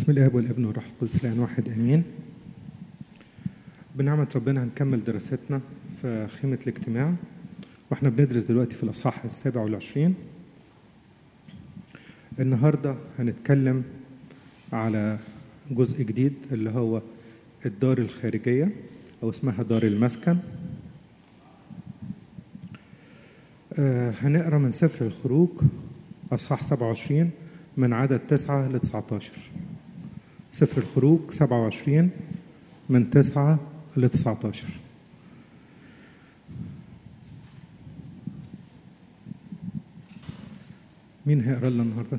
بسم الاب والابن والروح القدس الان واحد امين بنعمة ربنا هنكمل دراستنا في خيمة الاجتماع واحنا بندرس دلوقتي في الأصحاح السابع والعشرين النهاردة هنتكلم على جزء جديد اللي هو الدار الخارجية أو اسمها دار المسكن آه هنقرا من سفر الخروج أصحاح 27 من عدد 9 ل 19 سفر الخروج 27 من 9 ل 19 مين هيقرا لنا النهارده؟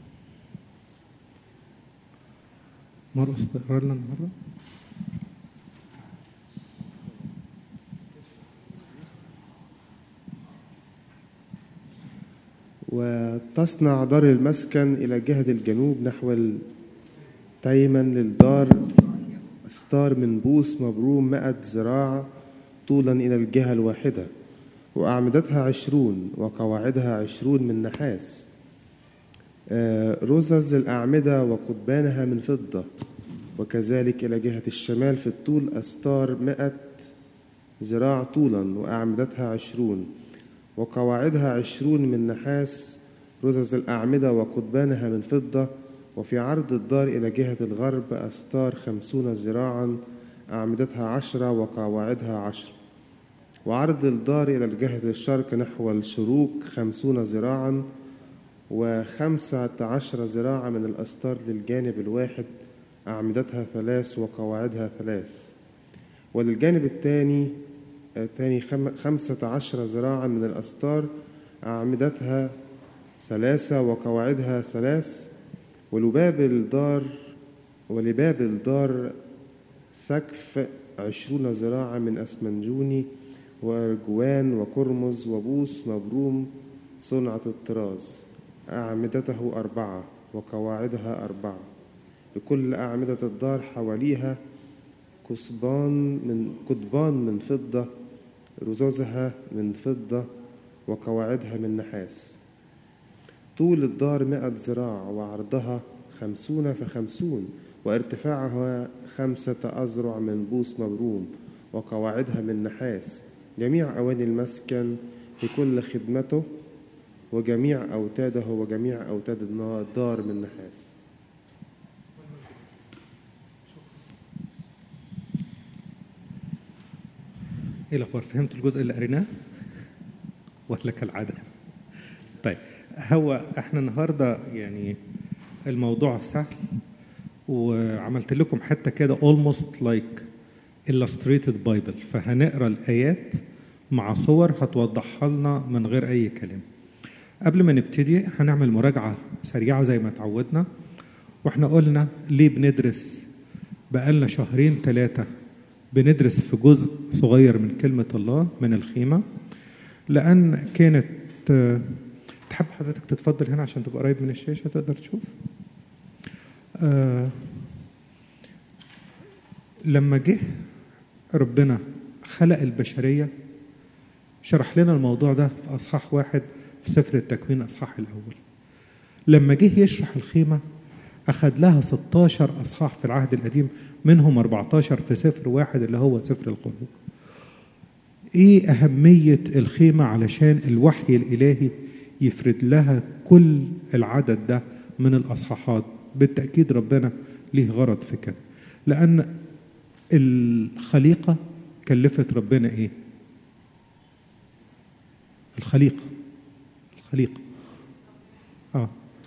مرقص تقرا لنا النهارده؟ وتصنع دار المسكن إلى جهة الجنوب نحو التيمن للدار أستار من بوس مبروم مائة ذراع طولا إلى الجهة الواحدة وأعمدتها عشرون وقواعدها عشرون من نحاس آه، رزز الأعمدة وقضبانها من فضة وكذلك إلى جهة الشمال في الطول أستار مائة ذراع طولا وأعمدتها عشرون وقواعدها عشرون من نحاس رزز الأعمدة وقضبانها من فضة وفي عرض الدار إلى جهة الغرب أستار خمسون ذراعا أعمدتها عشرة وقواعدها عشر وعرض الدار إلى جهة الشرق نحو الشروق خمسون ذراعا وخمسة عشر ذراعا من الأستار للجانب الواحد أعمدتها ثلاث وقواعدها ثلاث وللجانب الثاني الثاني خم- خمسة عشر ذراعا من الأستار أعمدتها ثلاثة وقواعدها ثلاث ولباب الدار ولباب الدار سقف عشرون ذراعا من أسمنجوني وأرجوان وقرمز وبوس مبروم صنعة الطراز أعمدته أربعة وقواعدها أربعة لكل أعمدة الدار حواليها قصبان من قضبان من فضة رزازها من فضة وقواعدها من نحاس طول الدار مائة ذراع وعرضها خمسون فخمسون وارتفاعها خمسة أذرع من بوس مبروم وقواعدها من نحاس جميع أواني المسكن في كل خدمته وجميع أوتاده وجميع أوتاد الدار من نحاس ايه الاخبار فهمتوا الجزء اللي قريناه ولا كالعاده طيب هو احنا النهارده يعني الموضوع سهل وعملت لكم حته كده almost like illustrated bible فهنقرا الايات مع صور هتوضحها لنا من غير اي كلام قبل ما نبتدي هنعمل مراجعه سريعه زي ما اتعودنا واحنا قلنا ليه بندرس بقالنا شهرين ثلاثه بندرس في جزء صغير من كلمة الله من الخيمة لأن كانت آه، تحب حضرتك تتفضل هنا عشان تبقى قريب من الشاشة تقدر تشوف آه، لما جه ربنا خلق البشرية شرح لنا الموضوع ده في أصحاح واحد في سفر التكوين أصحاح الأول لما جه يشرح الخيمة أخذ لها 16 أصحاح في العهد القديم منهم 14 في سفر واحد اللي هو سفر الخروج إيه أهمية الخيمة علشان الوحي الإلهي يفرد لها كل العدد ده من الأصحاحات بالتأكيد ربنا ليه غرض في كده لأن الخليقة كلفت ربنا إيه الخليقة الخليقة آه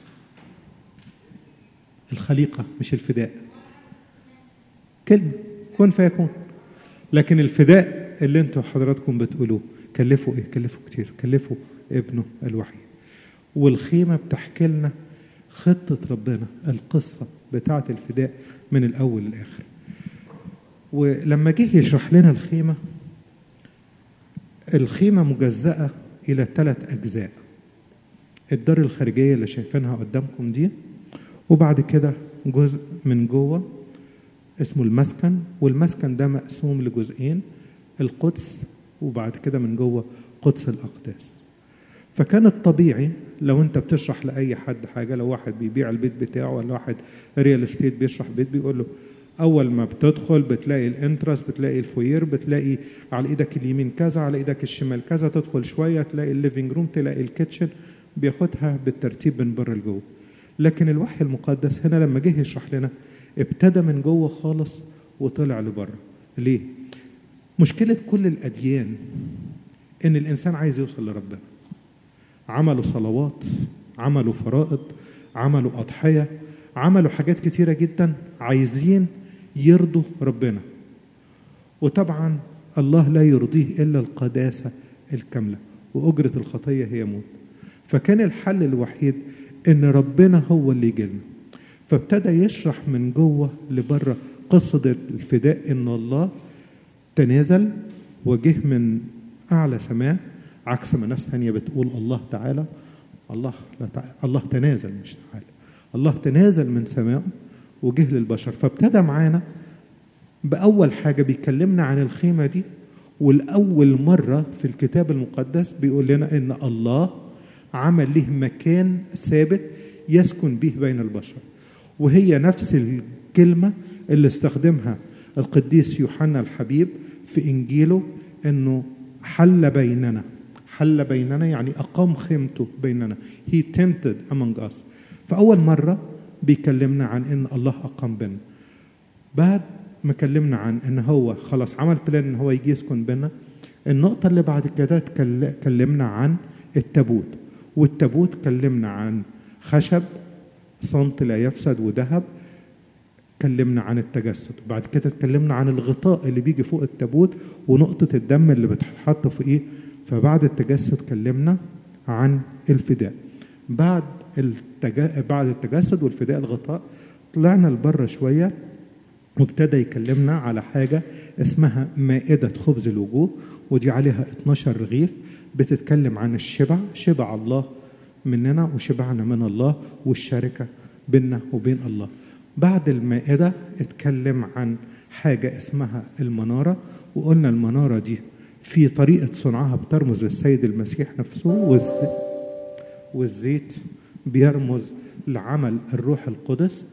الخليقة مش الفداء كلمة كن فيكون لكن الفداء اللي انتوا حضراتكم بتقولوه كلفوا ايه كلفوا كتير كلفوا ابنه الوحيد والخيمة بتحكي لنا خطة ربنا القصة بتاعة الفداء من الأول للآخر ولما جه يشرح لنا الخيمة الخيمة مجزأة إلى ثلاث أجزاء الدار الخارجية اللي شايفينها قدامكم دي وبعد كده جزء من جوه اسمه المسكن والمسكن ده مقسوم لجزئين القدس وبعد كده من جوه قدس الأقداس فكان الطبيعي لو انت بتشرح لاي حد حاجه لو واحد بيبيع البيت بتاعه ولا واحد ريال استيت بيشرح بيت بيقول له اول ما بتدخل بتلاقي الانترست بتلاقي الفوير بتلاقي على ايدك اليمين كذا على ايدك الشمال كذا تدخل شويه تلاقي الليفينج روم تلاقي الكيتشن بياخدها بالترتيب من بره لجوه لكن الوحي المقدس هنا لما جه يشرح لنا ابتدى من جوه خالص وطلع لبره ليه مشكله كل الاديان ان الانسان عايز يوصل لربنا عملوا صلوات عملوا فرائض عملوا اضحيه عملوا حاجات كتيره جدا عايزين يرضوا ربنا وطبعا الله لا يرضيه الا القداسه الكامله واجره الخطيه هي موت فكان الحل الوحيد ان ربنا هو اللي يجيلنا فابتدى يشرح من جوه لبره قصه الفداء ان الله تنازل وجه من اعلى سماء عكس ما ناس ثانيه بتقول الله تعالى الله لا تعالى الله تنازل مش تعالى الله تنازل من سمائه وجه للبشر فابتدى معانا بأول حاجة بيكلمنا عن الخيمة دي والأول مرة في الكتاب المقدس بيقول لنا إن الله عمل له مكان ثابت يسكن به بين البشر وهي نفس الكلمة اللي استخدمها القديس يوحنا الحبيب في إنجيله إنه حل بيننا حل بيننا يعني أقام خيمته بيننا he tented among us فأول مرة بيكلمنا عن إن الله أقام بيننا بعد ما كلمنا عن إن هو خلاص عمل بلان إن هو يجي يسكن بيننا النقطة اللي بعد كده كلمنا عن التابوت والتابوت كلمنا عن خشب صمت لا يفسد وذهب اتكلمنا عن التجسد بعد كده اتكلمنا عن الغطاء اللي بيجي فوق التابوت ونقطة الدم اللي بتحط في ايه فبعد التجسد كلمنا عن الفداء بعد التج... بعد التجسد والفداء الغطاء طلعنا لبره شوية وابتدى يكلمنا على حاجة اسمها مائدة خبز الوجوه ودي عليها 12 رغيف بتتكلم عن الشبع شبع الله مننا وشبعنا من الله والشركة بيننا وبين الله بعد المائدة اتكلم عن حاجة اسمها المنارة وقلنا المنارة دي في طريقة صنعها بترمز للسيد المسيح نفسه والزيت, والزيت بيرمز لعمل الروح القدس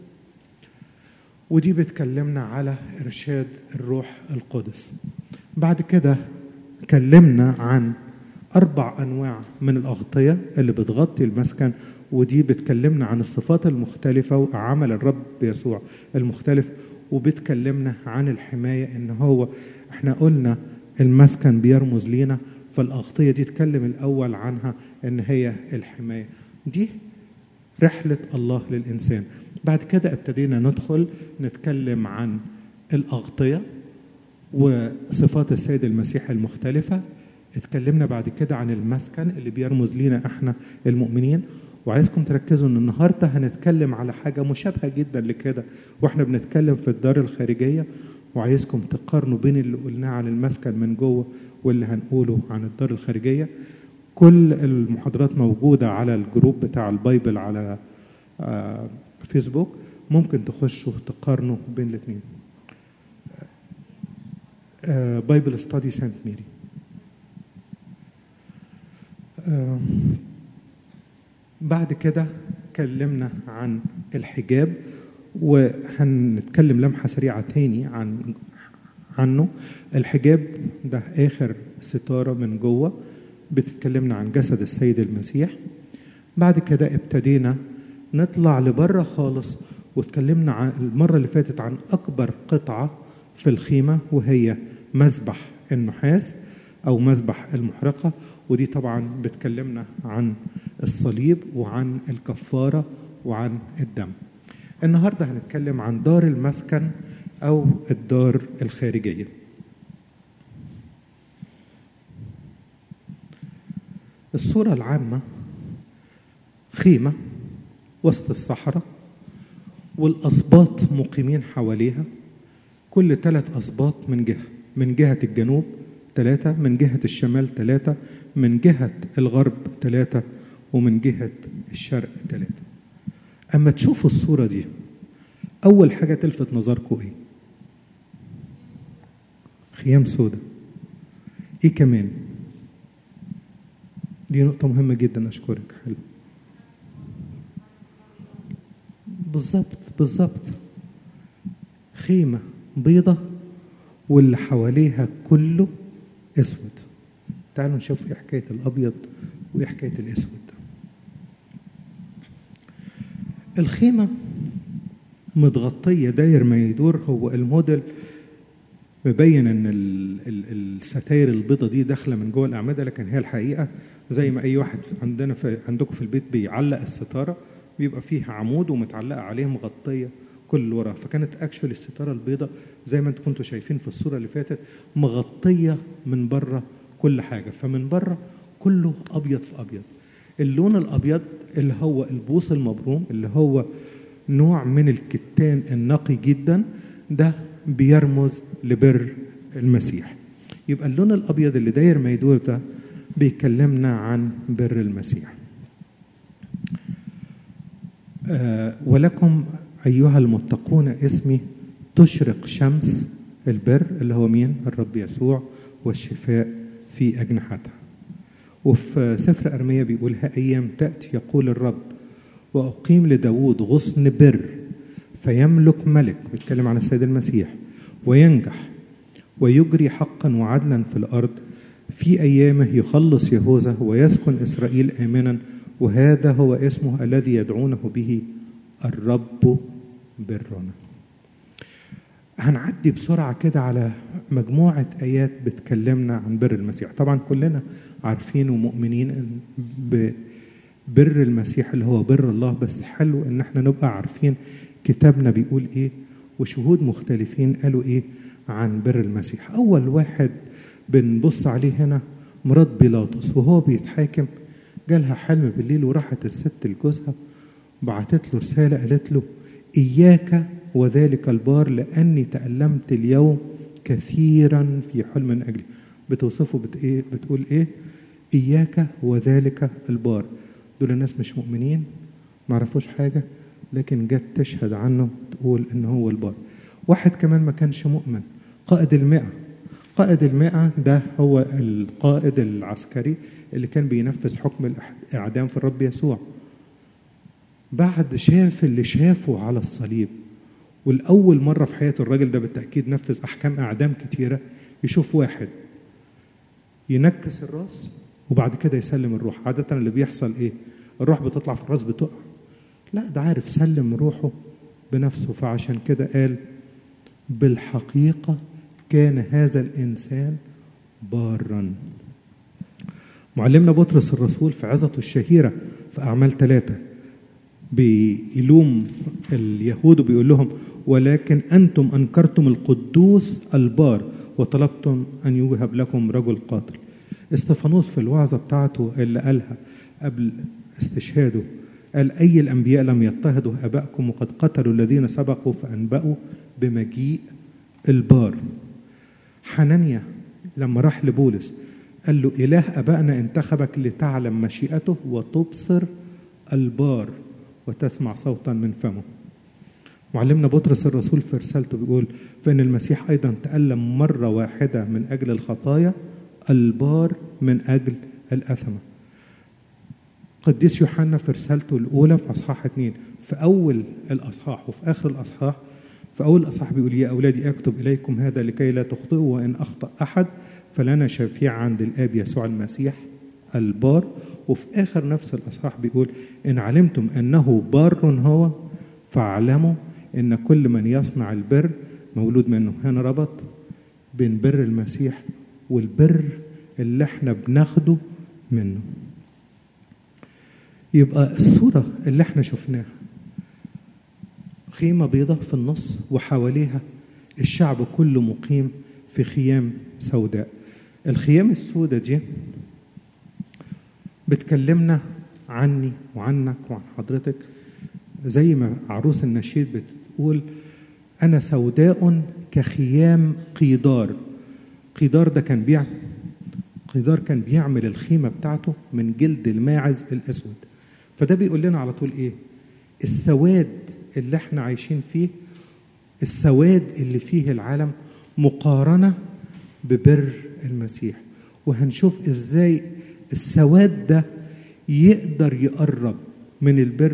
ودي بتكلمنا على إرشاد الروح القدس بعد كده كلمنا عن أربع أنواع من الأغطية اللي بتغطي المسكن ودي بتكلمنا عن الصفات المختلفة وعمل الرب يسوع المختلف وبتكلمنا عن الحماية إن هو إحنا قلنا المسكن بيرمز لينا فالأغطية دي تكلم الأول عنها إن هي الحماية دي رحلة الله للإنسان بعد كده ابتدينا ندخل نتكلم عن الأغطية وصفات السيد المسيح المختلفة اتكلمنا بعد كده عن المسكن اللي بيرمز لينا احنا المؤمنين وعايزكم تركزوا ان النهارده هنتكلم على حاجه مشابهه جدا لكده واحنا بنتكلم في الدار الخارجيه وعايزكم تقارنوا بين اللي قلناه عن المسكن من جوه واللي هنقوله عن الدار الخارجيه كل المحاضرات موجوده على الجروب بتاع البايبل على فيسبوك ممكن تخشوا تقارنوا بين الاثنين بايبل ستادي سانت ميري بعد كده كلمنا عن الحجاب وهنتكلم لمحة سريعة تاني عن عنه الحجاب ده آخر ستارة من جوه بتتكلمنا عن جسد السيد المسيح بعد كده ابتدينا نطلع لبره خالص واتكلمنا عن المرة اللي فاتت عن أكبر قطعة في الخيمة وهي مذبح النحاس أو مذبح المحرقة ودي طبعا بتكلمنا عن الصليب وعن الكفارة وعن الدم النهاردة هنتكلم عن دار المسكن أو الدار الخارجية الصورة العامة خيمة وسط الصحراء والأسباط مقيمين حواليها كل ثلاث أسباط من جهة من جهة الجنوب ثلاثة من جهة الشمال ثلاثة من جهة الغرب ثلاثة ومن جهة الشرق ثلاثة أما تشوفوا الصورة دي أول حاجة تلفت نظركم إيه؟ خيام سودة إيه كمان؟ دي نقطة مهمة جدا أشكرك حلو بالظبط بالظبط خيمة بيضة واللي حواليها كله اسود تعالوا نشوف ايه حكاية الأبيض وايه حكاية الأسود الخيمة متغطية داير ما يدور هو الموديل مبين ان ال- ال- الستاير البيضة دي داخله من جوه الاعمده لكن هي الحقيقه زي ما اي واحد عندنا في عندكم في البيت بيعلق الستاره بيبقى فيها عمود ومتعلقه عليه مغطيه كل اللي وراه فكانت اكشولي الستاره البيضاء زي ما انتم كنتوا شايفين في الصوره اللي فاتت مغطيه من بره كل حاجه فمن بره كله ابيض في ابيض اللون الابيض اللي هو البوص المبروم اللي هو نوع من الكتان النقي جدا ده بيرمز لبر المسيح يبقى اللون الابيض اللي داير ما يدور ده بيكلمنا عن بر المسيح آه ولكم ايها المتقون اسمي تشرق شمس البر اللي هو مين الرب يسوع والشفاء في اجنحتها وفي سفر ارميا بيقول ها ايام تاتي يقول الرب واقيم لداود غصن بر فيملك ملك بيتكلم عن السيد المسيح وينجح ويجري حقا وعدلا في الارض في ايامه يخلص يهوذا ويسكن اسرائيل امنا وهذا هو اسمه الذي يدعونه به الرب برنا هنعدي بسرعة كده على مجموعة آيات بتكلمنا عن بر المسيح طبعا كلنا عارفين ومؤمنين ببر المسيح اللي هو بر الله بس حلو ان احنا نبقى عارفين كتابنا بيقول ايه وشهود مختلفين قالوا ايه عن بر المسيح اول واحد بنبص عليه هنا مرات بيلاطس وهو بيتحاكم جالها حلم بالليل وراحت الست لجوزها بعتت له رسالة قالت له إياك وذلك البار لأني تألمت اليوم كثيرا في حلم من أجلي بتوصفه بت إيه بتقول إيه إياك وذلك البار دول الناس مش مؤمنين ما عرفوش حاجة لكن جت تشهد عنه تقول إن هو البار واحد كمان ما كانش مؤمن قائد المئة قائد المئة ده هو القائد العسكري اللي كان بينفذ حكم الإعدام في الرب يسوع بعد شاف اللي شافه على الصليب والأول مرة في حياة الراجل ده بالتأكيد نفذ أحكام إعدام كتيرة يشوف واحد ينكس الراس وبعد كده يسلم الروح عادة اللي بيحصل إيه الروح بتطلع في الراس بتقع لا ده عارف سلم روحه بنفسه فعشان كده قال بالحقيقة كان هذا الإنسان بارا معلمنا بطرس الرسول في عظته الشهيرة في أعمال ثلاثة بيلوم اليهود وبيقول لهم ولكن أنتم أنكرتم القدوس البار وطلبتم أن يوهب لكم رجل قاتل استفانوس في الوعظة بتاعته اللي قالها قبل استشهاده قال أي الأنبياء لم يضطهدوا أبائكم وقد قتلوا الذين سبقوا فأنبأوا بمجيء البار حنانيا لما راح لبولس قال له إله أبائنا انتخبك لتعلم مشيئته وتبصر البار وتسمع صوتا من فمه معلمنا بطرس الرسول في رسالته بيقول فإن المسيح أيضا تألم مرة واحدة من أجل الخطايا البار من أجل الأثمة قديس يوحنا في رسالته الأولى في أصحاح اثنين في أول الأصحاح وفي آخر الأصحاح في أول الأصحاح بيقول يا أولادي أكتب إليكم هذا لكي لا تخطئوا وإن أخطأ أحد فلنا شفيع عند الآب يسوع المسيح البار وفي آخر نفس الأصحاح بيقول إن علمتم أنه بار هو فاعلموا إن كل من يصنع البر مولود منه هنا ربط بين بر المسيح والبر اللي احنا بناخده منه يبقى الصورة اللي احنا شفناها خيمة بيضة في النص وحواليها الشعب كله مقيم في خيام سوداء الخيام السوداء دي بتكلمنا عني وعنك وعن حضرتك زي ما عروس النشيد بتقول أنا سوداء كخيام قيدار قيدار ده كان بيعمل قيدار كان بيعمل الخيمة بتاعته من جلد الماعز الأسود فده بيقول لنا على طول إيه السواد اللي احنا عايشين فيه السواد اللي فيه العالم مقارنة ببر المسيح وهنشوف ازاي السواد ده يقدر يقرب من البر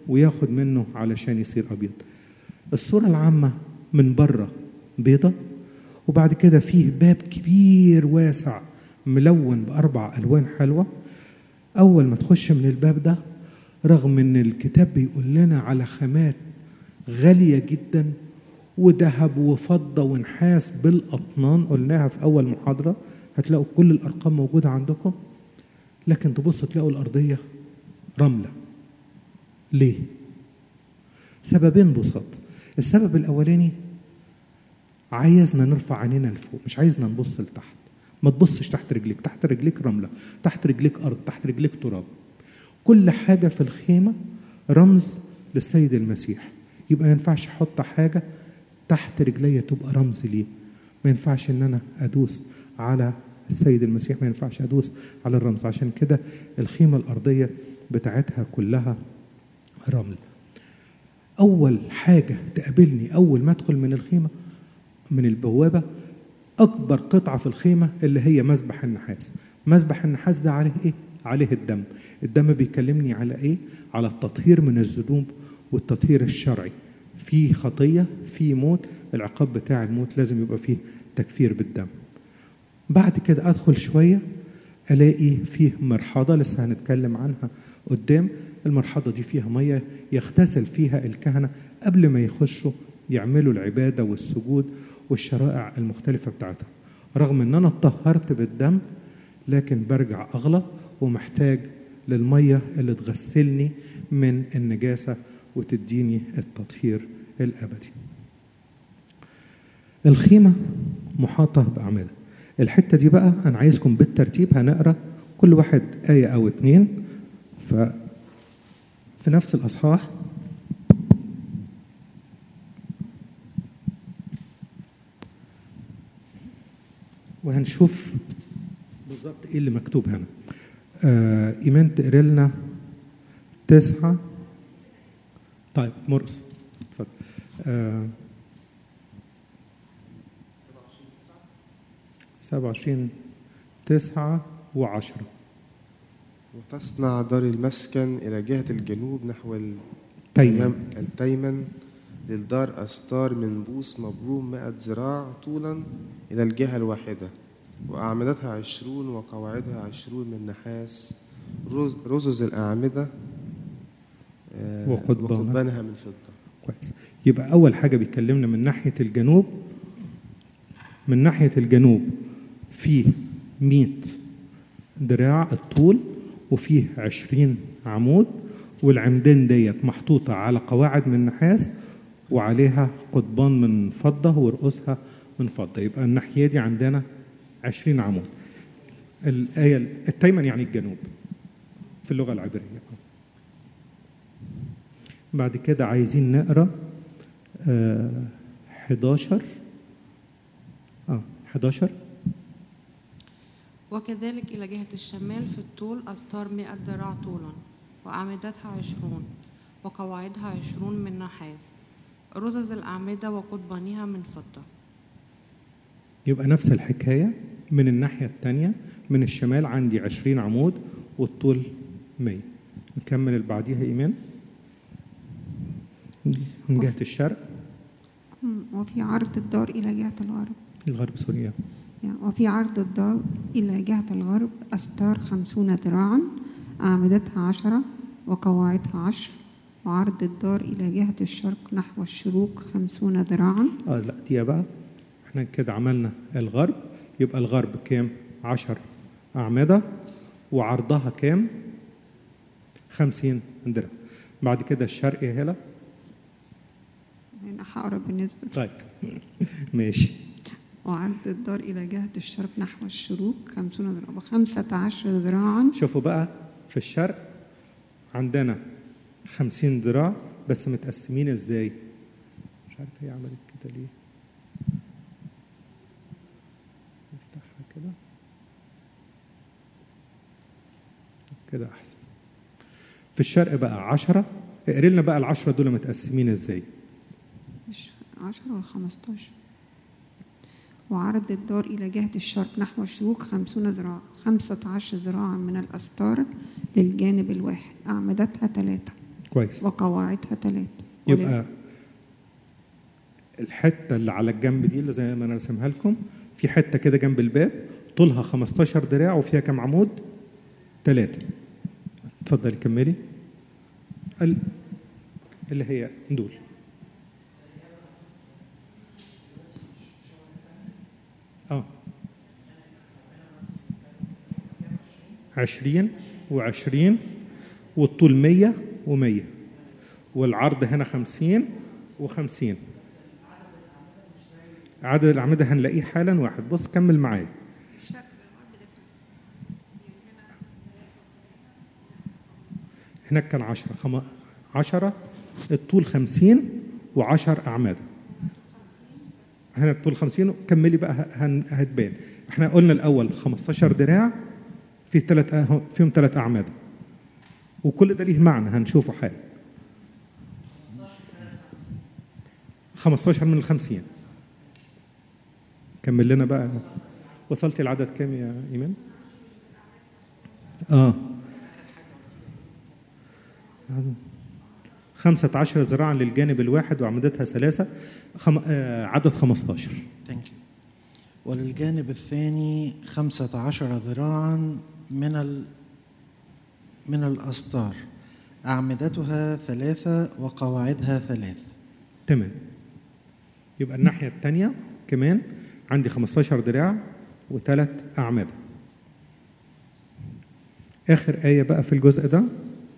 وياخد منه علشان يصير ابيض الصوره العامه من بره بيضه وبعد كده فيه باب كبير واسع ملون باربع الوان حلوه اول ما تخش من الباب ده رغم ان الكتاب بيقول لنا على خامات غاليه جدا وذهب وفضه ونحاس بالاطنان قلناها في اول محاضره هتلاقوا كل الارقام موجوده عندكم لكن تبصوا تلاقوا الارضيه رمله ليه سببين بساط السبب الاولاني عايزنا نرفع عينينا لفوق مش عايزنا نبص لتحت ما تبصش تحت رجليك تحت رجليك رمله تحت رجليك ارض تحت رجليك تراب كل حاجه في الخيمه رمز للسيد المسيح يبقى ما ينفعش احط حاجه تحت رجليا تبقى رمز ليه ما ينفعش ان انا ادوس على السيد المسيح ما ينفعش ادوس على الرمز عشان كده الخيمه الارضيه بتاعتها كلها رمل اول حاجه تقابلني اول ما ادخل من الخيمه من البوابه اكبر قطعه في الخيمه اللي هي مسبح النحاس مسبح النحاس ده عليه ايه عليه الدم الدم بيكلمني على ايه على التطهير من الذنوب والتطهير الشرعي في خطيه في موت العقاب بتاع الموت لازم يبقى فيه تكفير بالدم بعد كده ادخل شويه الاقي فيه مرحاضه لسه هنتكلم عنها قدام المرحاضه دي فيها ميه يغتسل فيها الكهنه قبل ما يخشوا يعملوا العباده والسجود والشرائع المختلفه بتاعتهم رغم ان انا اتطهرت بالدم لكن برجع اغلط ومحتاج للميه اللي تغسلني من النجاسه وتديني التطهير الابدي الخيمه محاطه باعمده الحته دي بقى انا عايزكم بالترتيب هنقرا كل واحد ايه او اتنين ف في نفس الاصحاح وهنشوف بالظبط ايه اللي مكتوب هنا آه ايمان تقري لنا تسعة طيب مرقص اتفضل آه 27 تسعة وعشرة وتصنع دار المسكن إلى جهة الجنوب نحو تيمم التيمم, التيمن للدار أستار من بوس مبروم مائة ذراع طولا إلى الجهة الواحدة وأعمدتها عشرون وقواعدها عشرون من نحاس رز- رزز الأعمدة آه، وقضبانها. وقضبانها من فضة كويس يبقى أول حاجة بيكلمنا من ناحية الجنوب من ناحية الجنوب فيه 100 دراع الطول وفيه 20 عمود والعمدان ديت محطوطة على قواعد من نحاس وعليها قضبان من فضة ورؤوسها من فضة يبقى الناحية دي عندنا 20 عمود الآية التيمن يعني الجنوب في اللغة العبرية بعد كده عايزين نقرا آه 11 اه 11 وكذلك إلى جهة الشمال في الطول أستار مئة ذراع طولا وأعمدتها عشرون وقواعدها عشرون من نحاس رزز الأعمدة وقضبانها من فضة يبقى نفس الحكاية من الناحية التانية من الشمال عندي 20 عمود والطول 100 نكمل اللي بعديها إيمان من جهة الشرق مم. وفي عرض الدار إلى جهة الغرب الغرب سوريا يعني وفي عرض الدار إلى جهة الغرب أستار خمسون ذراعا أعمدتها عشرة وقواعدها عشر وعرض الدار إلى جهة الشرق نحو الشروق خمسون ذراعا اه لا دي بقى احنا كده عملنا الغرب يبقى الغرب كام 10 أعمدة وعرضها كام 50 دراع بعد كده الشرق يا هلا هنا هقرا بالنسبة طيب ماشي وعرض الدار إلى جهة الشرق نحو الشروق خمسون ذراعا وخمسة عشر ذراعا شوفوا بقى في الشرق عندنا خمسين ذراع بس متقسمين ازاي مش عارف هي عملت كده ليه نفتحها كده كده احسن في الشرق بقى عشرة اقري لنا بقى العشرة دول متقسمين ازاي مش عشرة ولا خمستاشر وعرض الدار إلى جهة الشرق نحو الشروق خمسون ذراع خمسة عشر ذراعا من الأستار للجانب الواحد أعمدتها ثلاثة كويس وقواعدها ثلاثة يبقى الحته اللي على الجنب دي اللي زي ما انا رسمها لكم في حته كده جنب الباب طولها 15 دراع وفيها كام عمود؟ ثلاثه اتفضلي كملي ال- اللي هي دول اه عشرين وعشرين والطول مية ومية والعرض هنا خمسين وخمسين عدد الأعمدة هنلاقيه حالا واحد بص كمل معايا هناك كان عشرة خم... عشرة الطول خمسين وعشر أعمدة هنا الطول خمسين كملي بقى هن... هتبان احنا قلنا الأول 15 دراع في ثلاث فيهم ثلاث أعمدة وكل ده ليه معنى هنشوفه حالا 15 من الخمسين كمل لنا بقى وصلتي العدد كام يا إيمان؟ آه خمسة عشر ذراعا للجانب الواحد وعمودتها ثلاثة خم... آه عدد خمستاشر Thank you. وللجانب الثاني خمسة عشر ذراعا من ال... من الأستار أعمدتها ثلاثة وقواعدها ثلاث تمام يبقى الناحية التانية كمان عندي 15 دراع وثلاث أعمدة آخر آية بقى في الجزء ده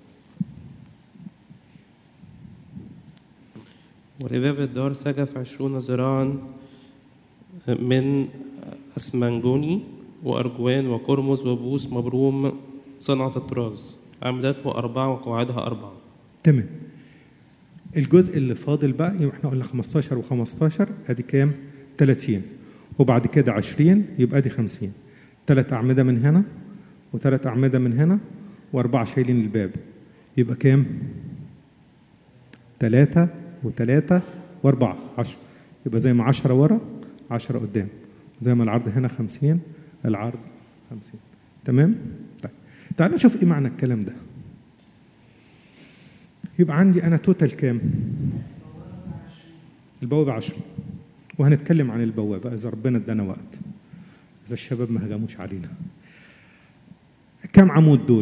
ولباب الدار سجف عشرون ذراعا من أسمنجوني وأرجوان وقرمز وبوس مبروم صنعة الطراز أعمدته أربعة وقواعدها أربعة تمام الجزء اللي فاضل بقى يبقى احنا قلنا 15 و15 ادي كام 30 وبعد كده 20 يبقى ادي 50 ثلاث اعمده من هنا وثلاث اعمده من هنا واربعه شايلين الباب يبقى كام ثلاثة وثلاثة وأربعة عشرة يبقى زي ما عشرة ورا عشرة قدام زي ما العرض هنا خمسين العرض خمسين تمام؟ طيب تعالوا نشوف إيه معنى الكلام ده يبقى عندي أنا توتال كام؟ البوابة عشرة وهنتكلم عن البوابة إذا ربنا ادانا وقت إذا الشباب ما هجموش علينا كم عمود دول؟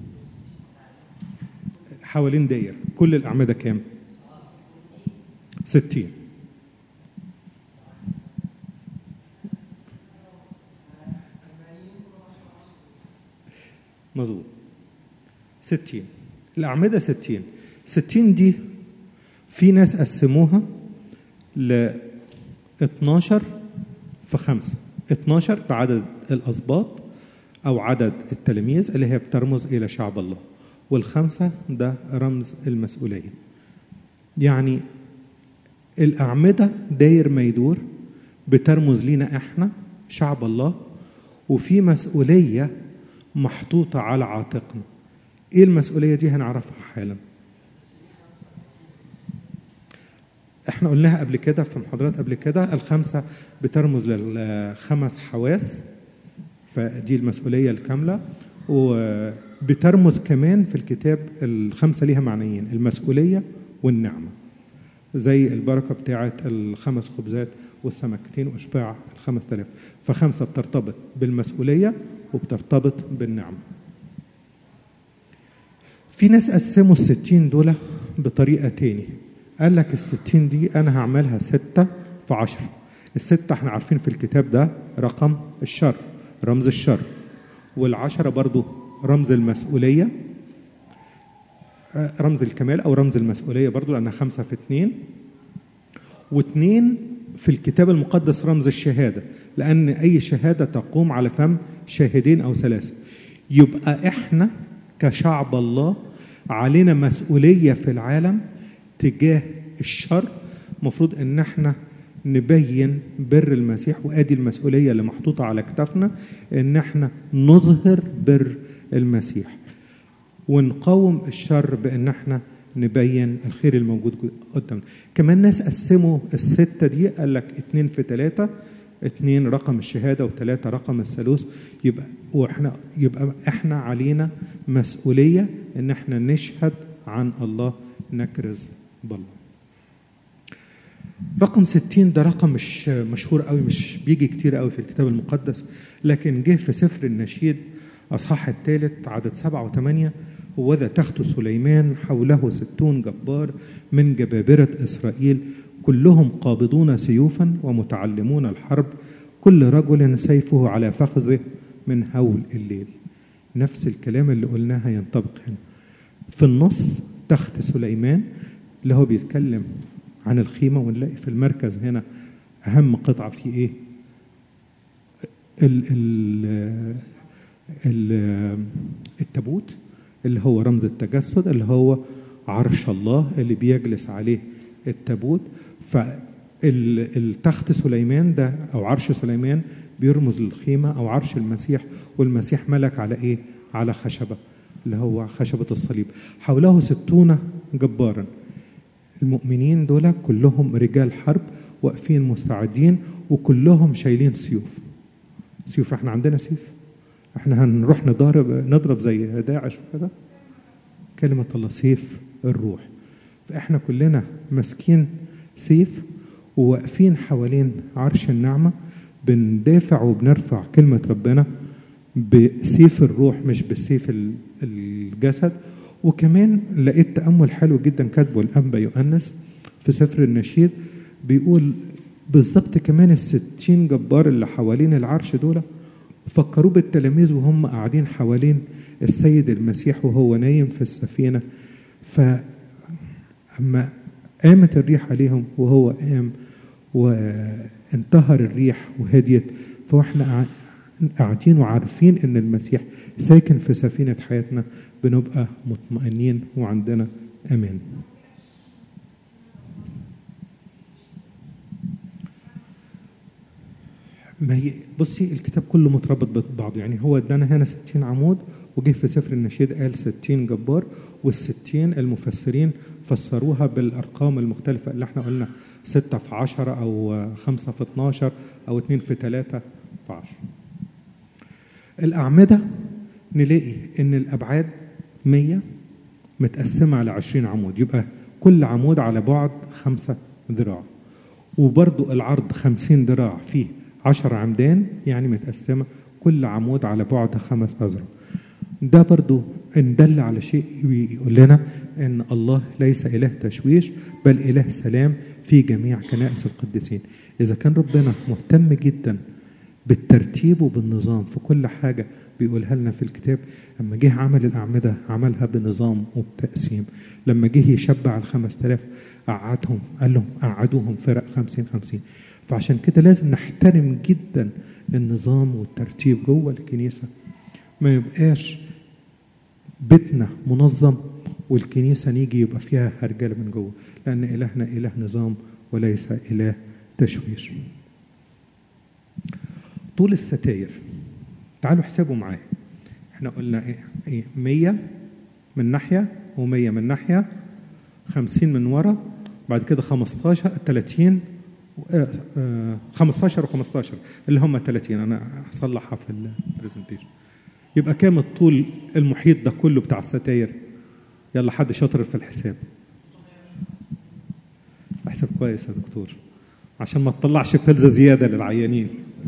حوالين داير كل الأعمدة كام؟ ستين مظبوط ستين الأعمدة ستين ستين دي في ناس قسموها ل 12 في خمسة 12 بعدد الأسباط أو عدد التلاميذ اللي هي بترمز إلى شعب الله والخمسة ده رمز المسؤولية يعني الأعمدة داير ما يدور بترمز لينا إحنا شعب الله وفي مسؤولية محطوطة على عاتقنا إيه المسؤولية دي هنعرفها حالا احنا قلناها قبل كده في محاضرات قبل كده الخمسة بترمز للخمس حواس فدي المسؤولية الكاملة وبترمز كمان في الكتاب الخمسة ليها معنيين المسؤولية والنعمة زي البركة بتاعة الخمس خبزات والسمكتين وإشباع الخمس تلاف فخمسة بترتبط بالمسؤولية وبترتبط بالنعمة في ناس قسموا الستين دول بطريقة تاني قال لك الستين دي أنا هعملها ستة في عشرة الستة احنا عارفين في الكتاب ده رقم الشر رمز الشر والعشرة برضو رمز المسؤولية رمز الكمال أو رمز المسؤولية برضو لأنها خمسة في اتنين واتنين في الكتاب المقدس رمز الشهادة لأن أي شهادة تقوم على فم شاهدين أو ثلاثة يبقى إحنا كشعب الله علينا مسؤولية في العالم تجاه الشر مفروض ان احنا نبين بر المسيح وادي المسؤوليه اللي محطوطه على كتافنا ان احنا نظهر بر المسيح ونقاوم الشر بان احنا نبين الخير الموجود قدامنا كمان ناس قسموا الستة دي قال لك اتنين في تلاتة اتنين رقم الشهادة وتلاتة رقم الثالوث يبقى واحنا يبقى احنا علينا مسؤولية ان احنا نشهد عن الله نكرز بالله رقم 60 ده رقم مش مشهور قوي مش بيجي كتير قوي في الكتاب المقدس لكن جه في سفر النشيد اصحاح الثالث عدد سبعة وثمانية وذا تخت سليمان حوله ستون جبار من جبابرة إسرائيل كلهم قابضون سيوفا ومتعلمون الحرب كل رجل سيفه على فخذه من هول الليل نفس الكلام اللي قلناه ينطبق هنا في النص تخت سليمان اللي هو بيتكلم عن الخيمة ونلاقي في المركز هنا أهم قطعة فيه إيه؟ ال ال ال التابوت اللي هو رمز التجسد اللي هو عرش الله اللي بيجلس عليه التابوت فالتخت سليمان ده أو عرش سليمان بيرمز للخيمة أو عرش المسيح والمسيح ملك على إيه؟ على خشبة اللي هو خشبة الصليب حوله ستون جبارا المؤمنين دول كلهم رجال حرب واقفين مستعدين وكلهم شايلين سيوف سيوف احنا عندنا سيف احنا هنروح نضرب نضرب زي داعش وكده كلمة الله سيف الروح فاحنا كلنا ماسكين سيف وواقفين حوالين عرش النعمة بندافع وبنرفع كلمة ربنا بسيف الروح مش بالسيف الجسد وكمان لقيت تأمل حلو جدا كاتبه الأنبا يؤنس في سفر النشيد بيقول بالظبط كمان الستين جبار اللي حوالين العرش دول فكروه بالتلاميذ وهم قاعدين حوالين السيد المسيح وهو نايم في السفينة فأما قامت الريح عليهم وهو قام وانتهر الريح وهديت فاحنا قاعدين وعارفين ان المسيح ساكن في سفينه حياتنا بنبقى مطمئنين وعندنا امان. ما هي بصي الكتاب كله متربط ببعضه يعني هو ادانا هنا 60 عمود وجه في سفر النشيد قال 60 جبار وال60 المفسرين فسروها بالارقام المختلفه اللي احنا قلنا 6 في 10 او 5 في 12 او 2 في 3 في 10 الأعمدة نلاقي إن الأبعاد 100 متقسمة على 20 عمود يبقى كل عمود على بعد خمسة ذراع وبرضو العرض 50 ذراع فيه 10 عمدان يعني متقسمة كل عمود على بعد خمس أذرع ده برضو إن دل على شيء يقول لنا إن الله ليس إله تشويش بل إله سلام في جميع كنائس القديسين إذا كان ربنا مهتم جدا بالترتيب وبالنظام في كل حاجة بيقولها لنا في الكتاب لما جه عمل الأعمدة عملها بنظام وبتقسيم لما جه يشبع الخمس تلاف قعدهم قال لهم قعدوهم فرق خمسين خمسين فعشان كده لازم نحترم جدا النظام والترتيب جوه الكنيسة ما يبقاش بيتنا منظم والكنيسة نيجي يبقى فيها هرجلة من جوه لأن إلهنا إله نظام وليس إله تشويش طول الستاير تعالوا احسبوا معايا احنا قلنا ايه ايه 100 من ناحيه و100 من ناحيه 50 من ورا بعد كده 15 30 آه آه 15 و15 اللي هم 30 انا هصلحها في البرزنتيشن يبقى كام الطول المحيط ده كله بتاع الستاير يلا حد شاطر في الحساب احسب كويس يا دكتور عشان ما تطلعش فلزه زياده للعيانين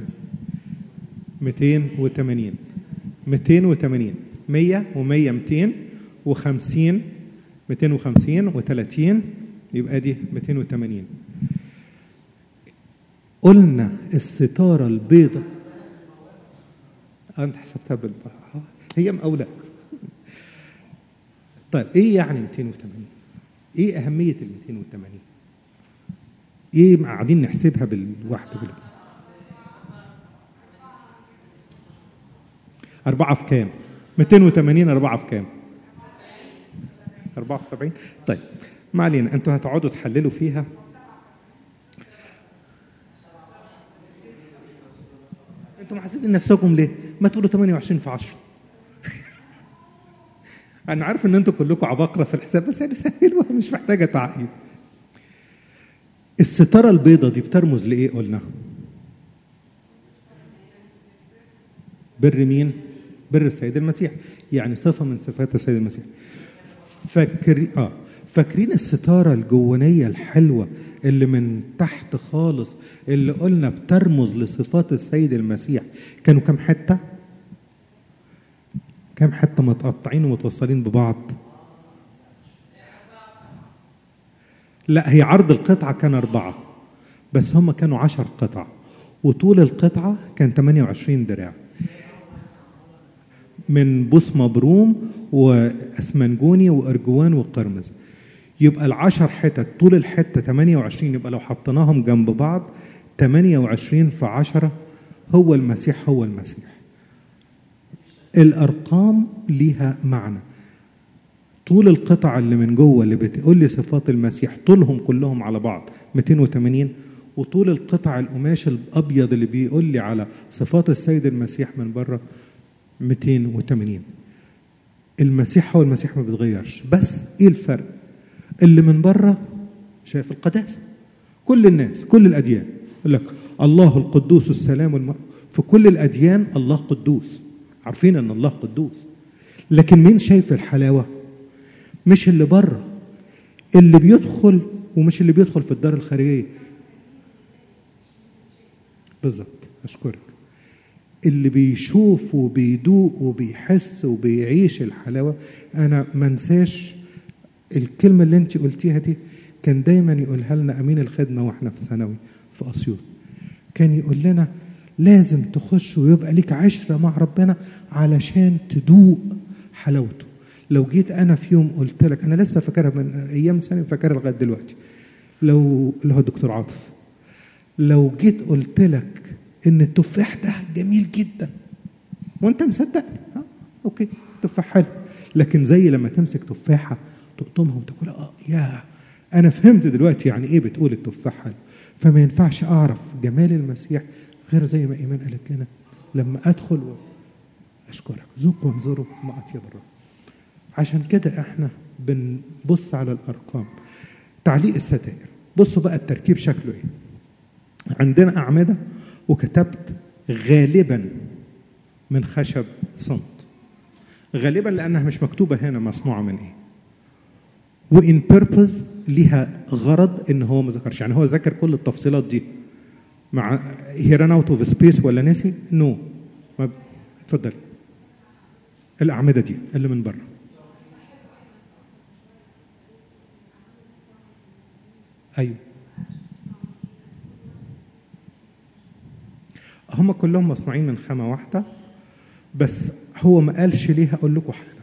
280 280 100 و100 200 و50 250 و30 يبقى دي 280 قلنا الستاره البيضاء انت حسبتها بالبقى هي مقاوله طيب ايه يعني 280 ايه اهميه ال 280 ايه قاعدين نحسبها بالواحده بالاثنين أربعة في كام؟ 280 أربعة في كام؟ 74 طيب ما علينا أنتوا هتقعدوا تحللوا فيها أنتوا محاسبين نفسكم ليه؟ ما تقولوا 28 في 10 أنا عارف إن أنتوا كلكم عباقرة في الحساب بس يعني سهلوها مش محتاجة تعقيد الستارة البيضة دي بترمز لإيه قلنا؟ بر مين؟ بر السيد المسيح يعني صفة من صفات السيد المسيح فاكرين اه فاكرين الستاره الجوانيه الحلوه اللي من تحت خالص اللي قلنا بترمز لصفات السيد المسيح كانوا كام حته كام حته متقطعين ومتوصلين ببعض لا هي عرض القطعه كان اربعه بس هم كانوا عشر قطع وطول القطعه كان 28 دراع من بوس مبروم واسمنجوني وارجوان وقرمز يبقى العشر حتت طول الحته 28 يبقى لو حطيناهم جنب بعض 28 في 10 هو المسيح هو المسيح الارقام ليها معنى طول القطع اللي من جوه اللي بتقول لي صفات المسيح طولهم كلهم على بعض 280 وطول القطع القماش الابيض اللي بيقول لي على صفات السيد المسيح من بره 280 المسيح هو المسيح ما بيتغيرش بس ايه الفرق اللي من بره شايف القداسه كل الناس كل الاديان يقول لك الله القدوس السلام والم... في كل الاديان الله قدوس عارفين ان الله قدوس لكن مين شايف الحلاوه مش اللي بره اللي بيدخل ومش اللي بيدخل في الدار الخارجيه بالظبط اشكرك اللي بيشوف وبيدوق وبيحس وبيعيش الحلاوه انا ما انساش الكلمه اللي انت قلتيها دي كان دايما يقولها لنا امين الخدمه واحنا في ثانوي في اسيوط كان يقول لنا لازم تخش ويبقى ليك عشره مع ربنا علشان تدوق حلاوته لو جيت انا في يوم قلت لك انا لسه فاكرها من ايام ثانوي فاكرها لغايه دلوقتي لو اللي هو الدكتور عاطف لو جيت قلت لك ان التفاح ده جميل جدا وانت مصدقني ها اوكي تفاح حلو لكن زي لما تمسك تفاحه تقطمها وتاكلها اه يا انا فهمت دلوقتي يعني ايه بتقول التفاح حلو فما ينفعش اعرف جمال المسيح غير زي ما ايمان قالت لنا لما ادخل و... اشكرك ذوقوا وانظروا ما اطيب الرب عشان كده احنا بنبص على الارقام تعليق الستائر بصوا بقى التركيب شكله ايه عندنا اعمده وكتبت غالبا من خشب صمت غالبا لانها مش مكتوبه هنا مصنوعه من ايه وان بيربز ليها غرض ان هو ما ذكرش يعني هو ذكر كل التفصيلات دي مع هي ران اوت اوف سبيس ولا ناسي نو no. اتفضل الاعمده دي اللي من بره ايوه هم كلهم مصنوعين من خامة واحدة بس هو ما قالش ليه هقول لكم حاجة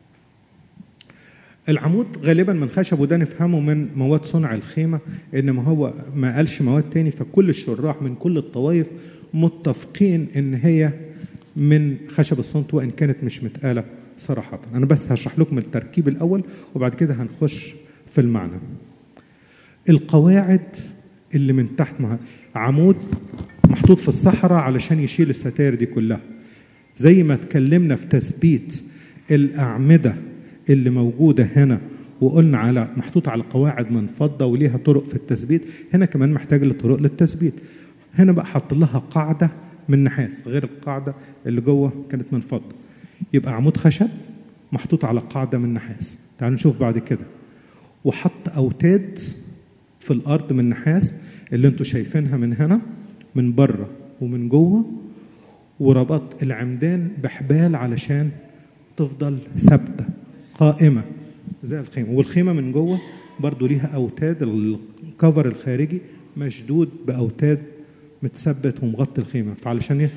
العمود غالبا من خشب وده نفهمه من مواد صنع الخيمة إنما هو ما قالش مواد تاني فكل الشراح من كل الطوائف متفقين إن هي من خشب الصمت وإن كانت مش متقالة صراحة أنا بس هشرح لكم التركيب الأول وبعد كده هنخش في المعنى القواعد اللي من تحت مع عمود محطوط في الصحراء علشان يشيل الستائر دي كلها زي ما اتكلمنا في تثبيت الأعمدة اللي موجودة هنا وقلنا على محطوط على قواعد من فضة وليها طرق في التثبيت هنا كمان محتاج لطرق للتثبيت هنا بقى حط لها قاعدة من نحاس غير القاعدة اللي جوه كانت من فضة يبقى عمود خشب محطوط على قاعدة من نحاس تعالوا نشوف بعد كده وحط أوتاد في الأرض من نحاس اللي انتوا شايفينها من هنا من بره ومن جوه وربط العمدان بحبال علشان تفضل ثابته قائمه زي الخيمه والخيمه من جوه برضو ليها اوتاد الكفر الخارجي مشدود باوتاد متثبت ومغطي الخيمه فعلشان يه...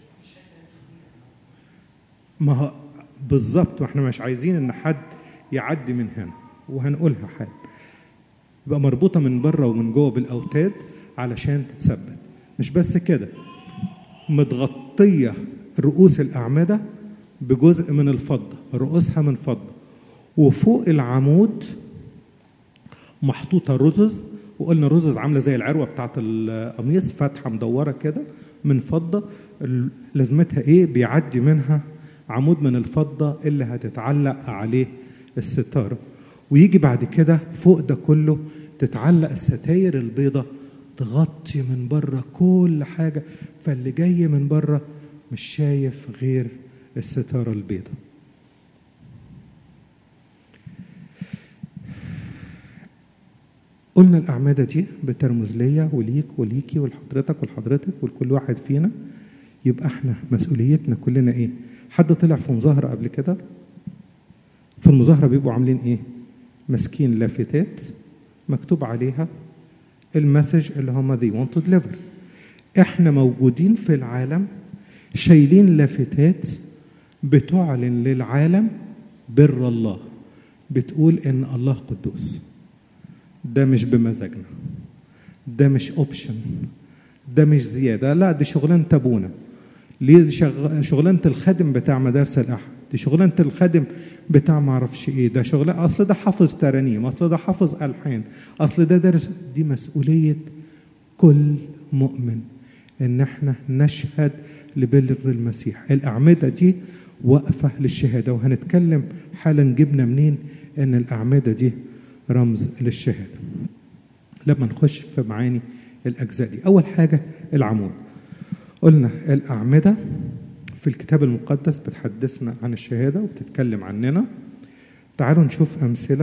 ما هو بالظبط واحنا مش عايزين ان حد يعدي من هنا وهنقولها حال يبقى مربوطه من بره ومن جوه بالاوتاد علشان تتثبت مش بس كده متغطيه رؤوس الاعمده بجزء من الفضه رؤوسها من فضه وفوق العمود محطوطه رزز وقلنا الرزز عامله زي العروه بتاعت القميص فاتحه مدوره كده من فضه لازمتها ايه بيعدي منها عمود من الفضه اللي هتتعلق عليه الستاره ويجي بعد كده فوق ده كله تتعلق الستاير البيضة تغطي من بره كل حاجة فاللي جاي من بره مش شايف غير الستارة البيضة قلنا الأعمدة دي بترمز ليا وليك وليكي ولحضرتك ولحضرتك ولكل واحد فينا يبقى احنا مسؤوليتنا كلنا ايه؟ حد طلع في مظاهرة قبل كده؟ في المظاهرة بيبقوا عاملين ايه؟ ماسكين لافتات مكتوب عليها المسج اللي هم they want to deliver احنا موجودين في العالم شايلين لافتات بتعلن للعالم بر الله بتقول ان الله قدوس ده مش بمزاجنا ده مش اوبشن ده مش زياده لا دي شغلانه ابونا ليه شغ... شغلانه الخادم بتاع مدارس الاحد دي شغلانه الخادم بتاع ما اعرفش ايه ده شغل اصل ده حافظ ترانيم اصل ده حافظ الحان اصل ده درس دي مسؤوليه كل مؤمن ان احنا نشهد لبر المسيح الاعمده دي واقفه للشهاده وهنتكلم حالا جبنا منين ان الاعمده دي رمز للشهاده لما نخش في معاني الاجزاء دي اول حاجه العمود قلنا الاعمده في الكتاب المقدس بتحدثنا عن الشهاده وبتتكلم عننا تعالوا نشوف امثله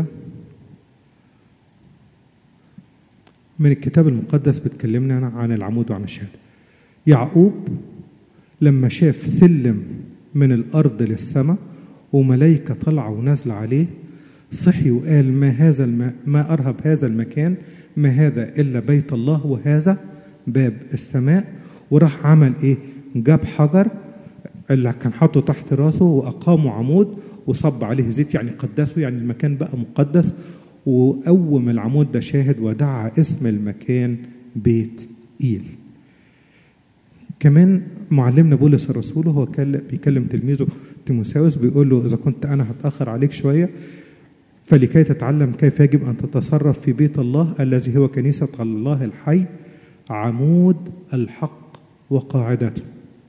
من الكتاب المقدس بتكلمنا عن العمود وعن الشهاده يعقوب لما شاف سلم من الارض للسماء وملائكه طالعه ونازله عليه صحي وقال ما هذا الم... ما ارهب هذا المكان ما هذا الا بيت الله وهذا باب السماء وراح عمل ايه جاب حجر اللي كان حاطه تحت راسه واقاموا عمود وصب عليه زيت يعني قدسه يعني المكان بقى مقدس وقوم العمود ده شاهد ودعا اسم المكان بيت ايل كمان معلمنا بولس الرسول هو بيكلم تلميذه تيموساوس بيقول له اذا كنت انا هتاخر عليك شويه فلكي تتعلم كيف يجب ان تتصرف في بيت الله الذي هو كنيسه الله الحي عمود الحق وقاعدته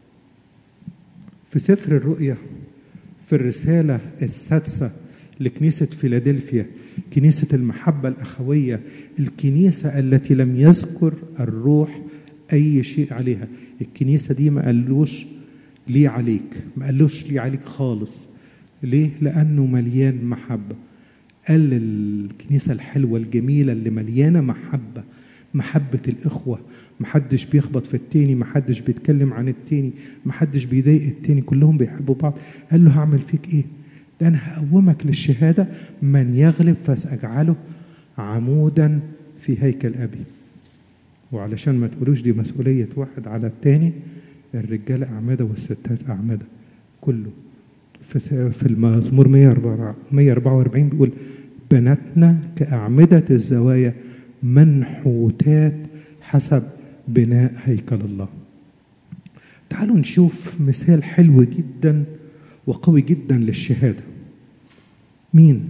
في سفر الرؤيا في الرساله السادسه لكنيسه فيلادلفيا كنيسه المحبه الاخويه الكنيسه التي لم يذكر الروح اي شيء عليها الكنيسه دي ما قالوش ليه عليك ما قالوش ليه عليك خالص ليه لانه مليان محبه قال الكنيسه الحلوه الجميله اللي مليانه محبه محبة الإخوة محدش بيخبط في التاني محدش بيتكلم عن التاني محدش بيضايق التاني كلهم بيحبوا بعض قال له هعمل فيك إيه ده أنا هقومك للشهادة من يغلب فسأجعله عمودا في هيكل أبي وعلشان ما تقولوش دي مسؤولية واحد على التاني الرجالة أعمدة والستات أعمدة كله في في المزمور 144 بيقول بناتنا كأعمدة الزوايا منحوتات حسب بناء هيكل الله تعالوا نشوف مثال حلو جدا وقوي جدا للشهاده مين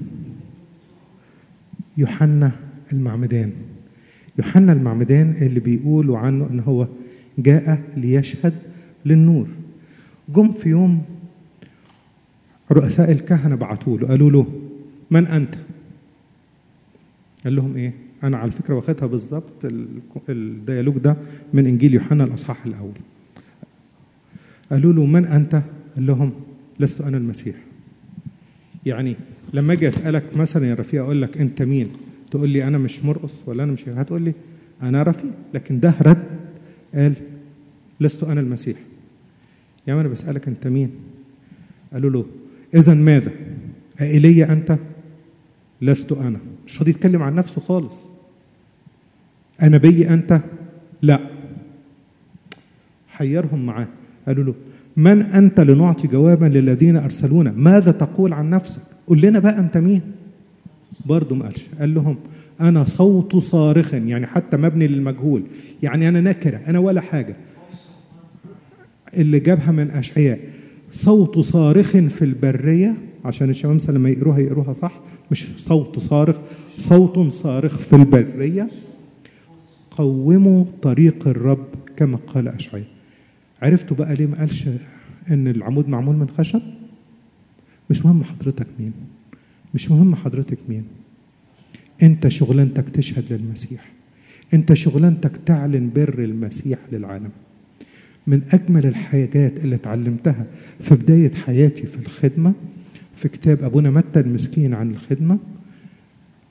يوحنا المعمدان يوحنا المعمدان اللي بيقولوا عنه ان هو جاء ليشهد للنور جم في يوم رؤساء الكهنه بعتوا له قالوا له من انت قال لهم ايه انا على فكره واخدها بالظبط الديالوج ده من انجيل يوحنا الاصحاح الاول قالوا له من انت قال لهم لست انا المسيح يعني لما اجي اسالك مثلا يا رفيق اقول لك انت مين تقول لي انا مش مرقص ولا انا مش هتقول لي انا رفيق لكن ده رد قال لست انا المسيح يعني انا بسالك انت مين قالوا له اذا ماذا ايليا انت لست انا مش راضي يتكلم عن نفسه خالص انا بي انت لا حيرهم معاه قالوا له من انت لنعطي جوابا للذين ارسلونا ماذا تقول عن نفسك قول لنا بقى انت مين برضه ما قالش قال لهم انا صوت صارخ يعني حتى مبني للمجهول يعني انا نكره انا ولا حاجه اللي جابها من اشعياء صوت صارخ في البريه عشان الشمامسه لما يقروها يقروها صح مش صوت صارخ صوت صارخ في البريه قوموا طريق الرب كما قال اشعياء عرفتوا بقى ليه ما قالش ان العمود معمول من خشب مش مهم حضرتك مين مش مهم حضرتك مين انت شغلانتك تشهد للمسيح انت شغلانتك تعلن بر المسيح للعالم من اجمل الحاجات اللي اتعلمتها في بدايه حياتي في الخدمه في كتاب ابونا متى المسكين عن الخدمه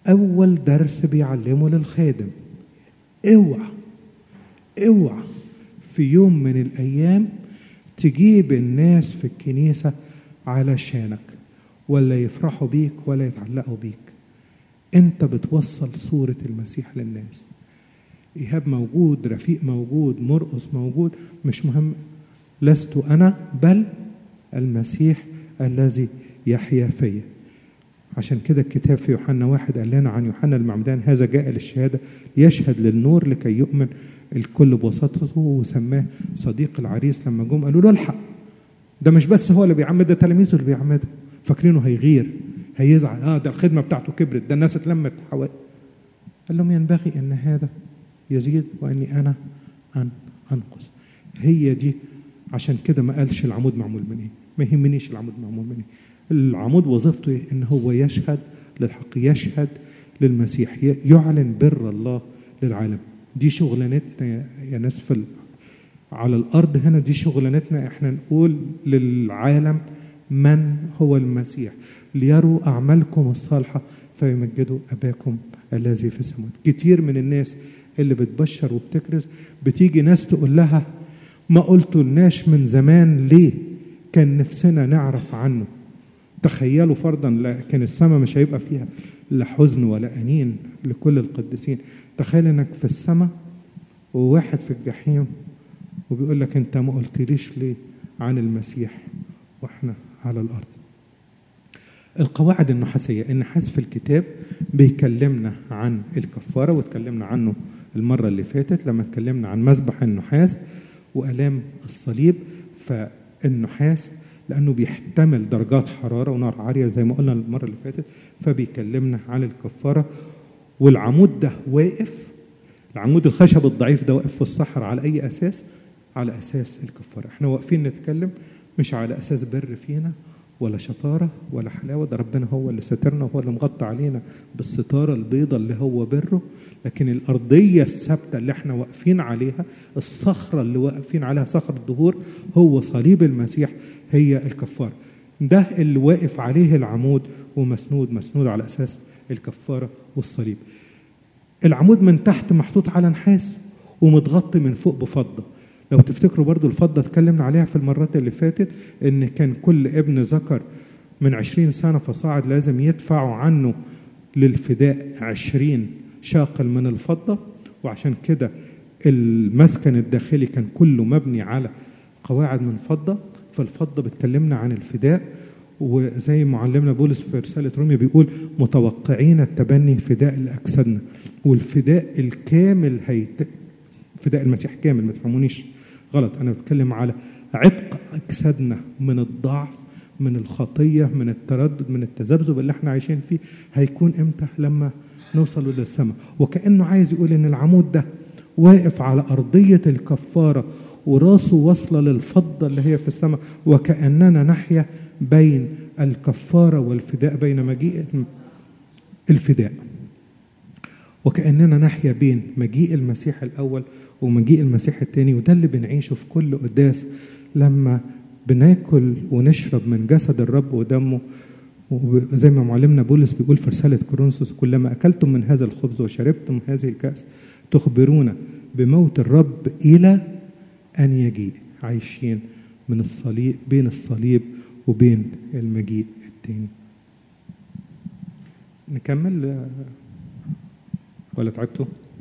أول درس بيعلمه للخادم اوعى اوعى في يوم من الأيام تجيب الناس في الكنيسة علشانك ولا يفرحوا بيك ولا يتعلقوا بيك انت بتوصل صورة المسيح للناس إيهاب موجود رفيق موجود مرقص موجود مش مهم لست أنا بل المسيح الذي يحيا فيا عشان كده الكتاب في يوحنا واحد قال لنا عن يوحنا المعمدان هذا جاء للشهادة يشهد للنور لكي يؤمن الكل بواسطته وسماه صديق العريس لما جم قالوا له الحق ده مش بس هو اللي بيعمد ده تلاميذه اللي بيعمدوا فاكرينه هيغير هيزعل اه ده الخدمه بتاعته كبرت ده الناس اتلمت حوالي قال لهم ينبغي ان هذا يزيد واني انا أن انقص هي دي عشان كده ما قالش العمود معمول من ايه ما يهمنيش العمود معمول من ايه العمود وظيفته إيه؟ ان هو يشهد للحق يشهد للمسيح ي- يعلن بر الله للعالم دي شغلانتنا يا- يا ناس في ال- على الارض هنا دي شغلانتنا احنا نقول للعالم من هو المسيح ليروا اعمالكم الصالحه فيمجدوا اباكم الذي في السماوات كتير من الناس اللي بتبشر وبتكرز بتيجي ناس تقول لها ما قلتولناش من زمان ليه كان نفسنا نعرف عنه تخيلوا فرضا لكن السماء مش هيبقى فيها لا حزن ولا انين لكل القديسين تخيل انك في السماء وواحد في الجحيم وبيقول لك انت ما قلتليش ليه عن المسيح واحنا على الارض القواعد النحاسيه النحاس في الكتاب بيكلمنا عن الكفاره واتكلمنا عنه المره اللي فاتت لما اتكلمنا عن مذبح النحاس والام الصليب فالنحاس لانه بيحتمل درجات حراره ونار عاليه زي ما قلنا المره اللي فاتت فبيكلمنا عن الكفاره والعمود ده واقف العمود الخشب الضعيف ده واقف في الصحراء على اي اساس على اساس الكفاره احنا واقفين نتكلم مش على اساس بر فينا ولا شطاره ولا حلاوه ده ربنا هو اللي سترنا وهو اللي مغطى علينا بالستاره البيضاء اللي هو بره لكن الارضيه الثابته اللي احنا واقفين عليها الصخره اللي واقفين عليها صخر الدهور هو صليب المسيح هي الكفاره ده اللي واقف عليه العمود ومسنود مسنود على اساس الكفاره والصليب العمود من تحت محطوط على نحاس ومتغطي من فوق بفضه لو تفتكروا برضو الفضة اتكلمنا عليها في المرات اللي فاتت ان كان كل ابن ذكر من عشرين سنة فصاعد لازم يدفعوا عنه للفداء عشرين شاقل من الفضة وعشان كده المسكن الداخلي كان كله مبني على قواعد من فضة فالفضة بتكلمنا عن الفداء وزي معلمنا بولس في رسالة روميا بيقول متوقعين التبني فداء لأجسادنا والفداء الكامل هيت... فداء المسيح كامل ما تفهمونيش غلط أنا بتكلم على عتق أجسادنا من الضعف من الخطية من التردد من التذبذب اللي احنا عايشين فيه هيكون امتى لما نوصل للسماء وكأنه عايز يقول ان العمود ده واقف على أرضية الكفارة وراسه واصلة للفضة اللي هي في السماء وكأننا نحيا بين الكفارة والفداء بين مجيء الفداء وكأننا نحيا بين مجيء المسيح الأول ومجيء المسيح الثاني وده اللي بنعيشه في كل قداس لما بناكل ونشرب من جسد الرب ودمه وزي ما معلمنا بولس بيقول في رسالة كورنثوس كلما أكلتم من هذا الخبز وشربتم هذه الكأس تخبرون بموت الرب إلى أن يجيء عايشين من الصليب بين الصليب وبين المجيء التاني نكمل ولا تعبتوا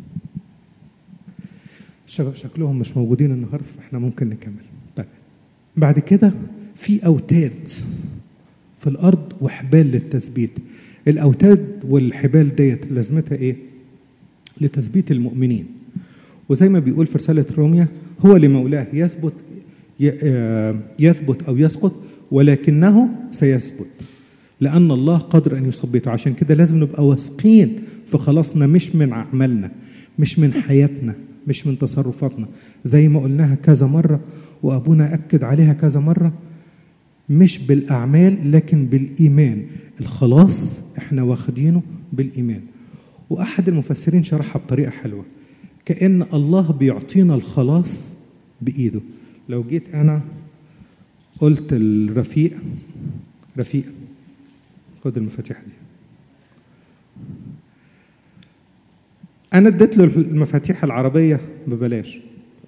الشباب شكلهم مش موجودين النهارده فاحنا ممكن نكمل طيب بعد كده في اوتاد في الارض وحبال للتثبيت الاوتاد والحبال ديت لازمتها ايه لتثبيت المؤمنين وزي ما بيقول في رساله روميا هو لمولاه يثبت يثبت او يسقط ولكنه سيثبت لان الله قادر ان يثبته عشان كده لازم نبقى واثقين في خلاصنا مش من اعمالنا مش من حياتنا مش من تصرفاتنا زي ما قلناها كذا مره وابونا اكد عليها كذا مره مش بالاعمال لكن بالايمان الخلاص احنا واخدينه بالايمان واحد المفسرين شرحها بطريقه حلوه كان الله بيعطينا الخلاص بايده لو جيت انا قلت الرفيق رفيق خد المفاتيح دي انا اديت له المفاتيح العربيه ببلاش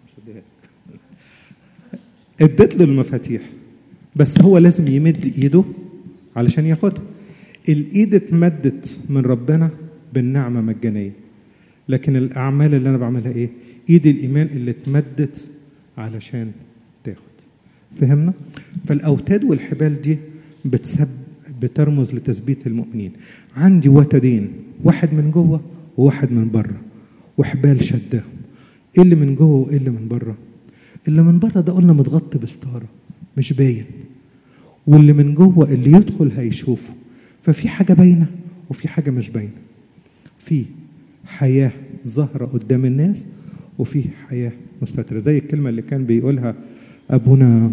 اديت له المفاتيح بس هو لازم يمد ايده علشان ياخدها الايد اتمدت من ربنا بالنعمه مجانيه لكن الاعمال اللي انا بعملها ايه ايد الايمان اللي اتمدت علشان تاخد فهمنا فالاوتاد والحبال دي بتسب بترمز لتثبيت المؤمنين عندي وتدين واحد من جوه وواحد من بره وحبال شداهم ايه اللي من جوه وايه اللي من بره اللي من بره ده قلنا متغطي بستاره مش باين واللي من جوه اللي يدخل هيشوفه ففي حاجه باينه وفي حاجه مش باينه في حياه ظاهره قدام الناس وفي حياه مستتره زي الكلمه اللي كان بيقولها ابونا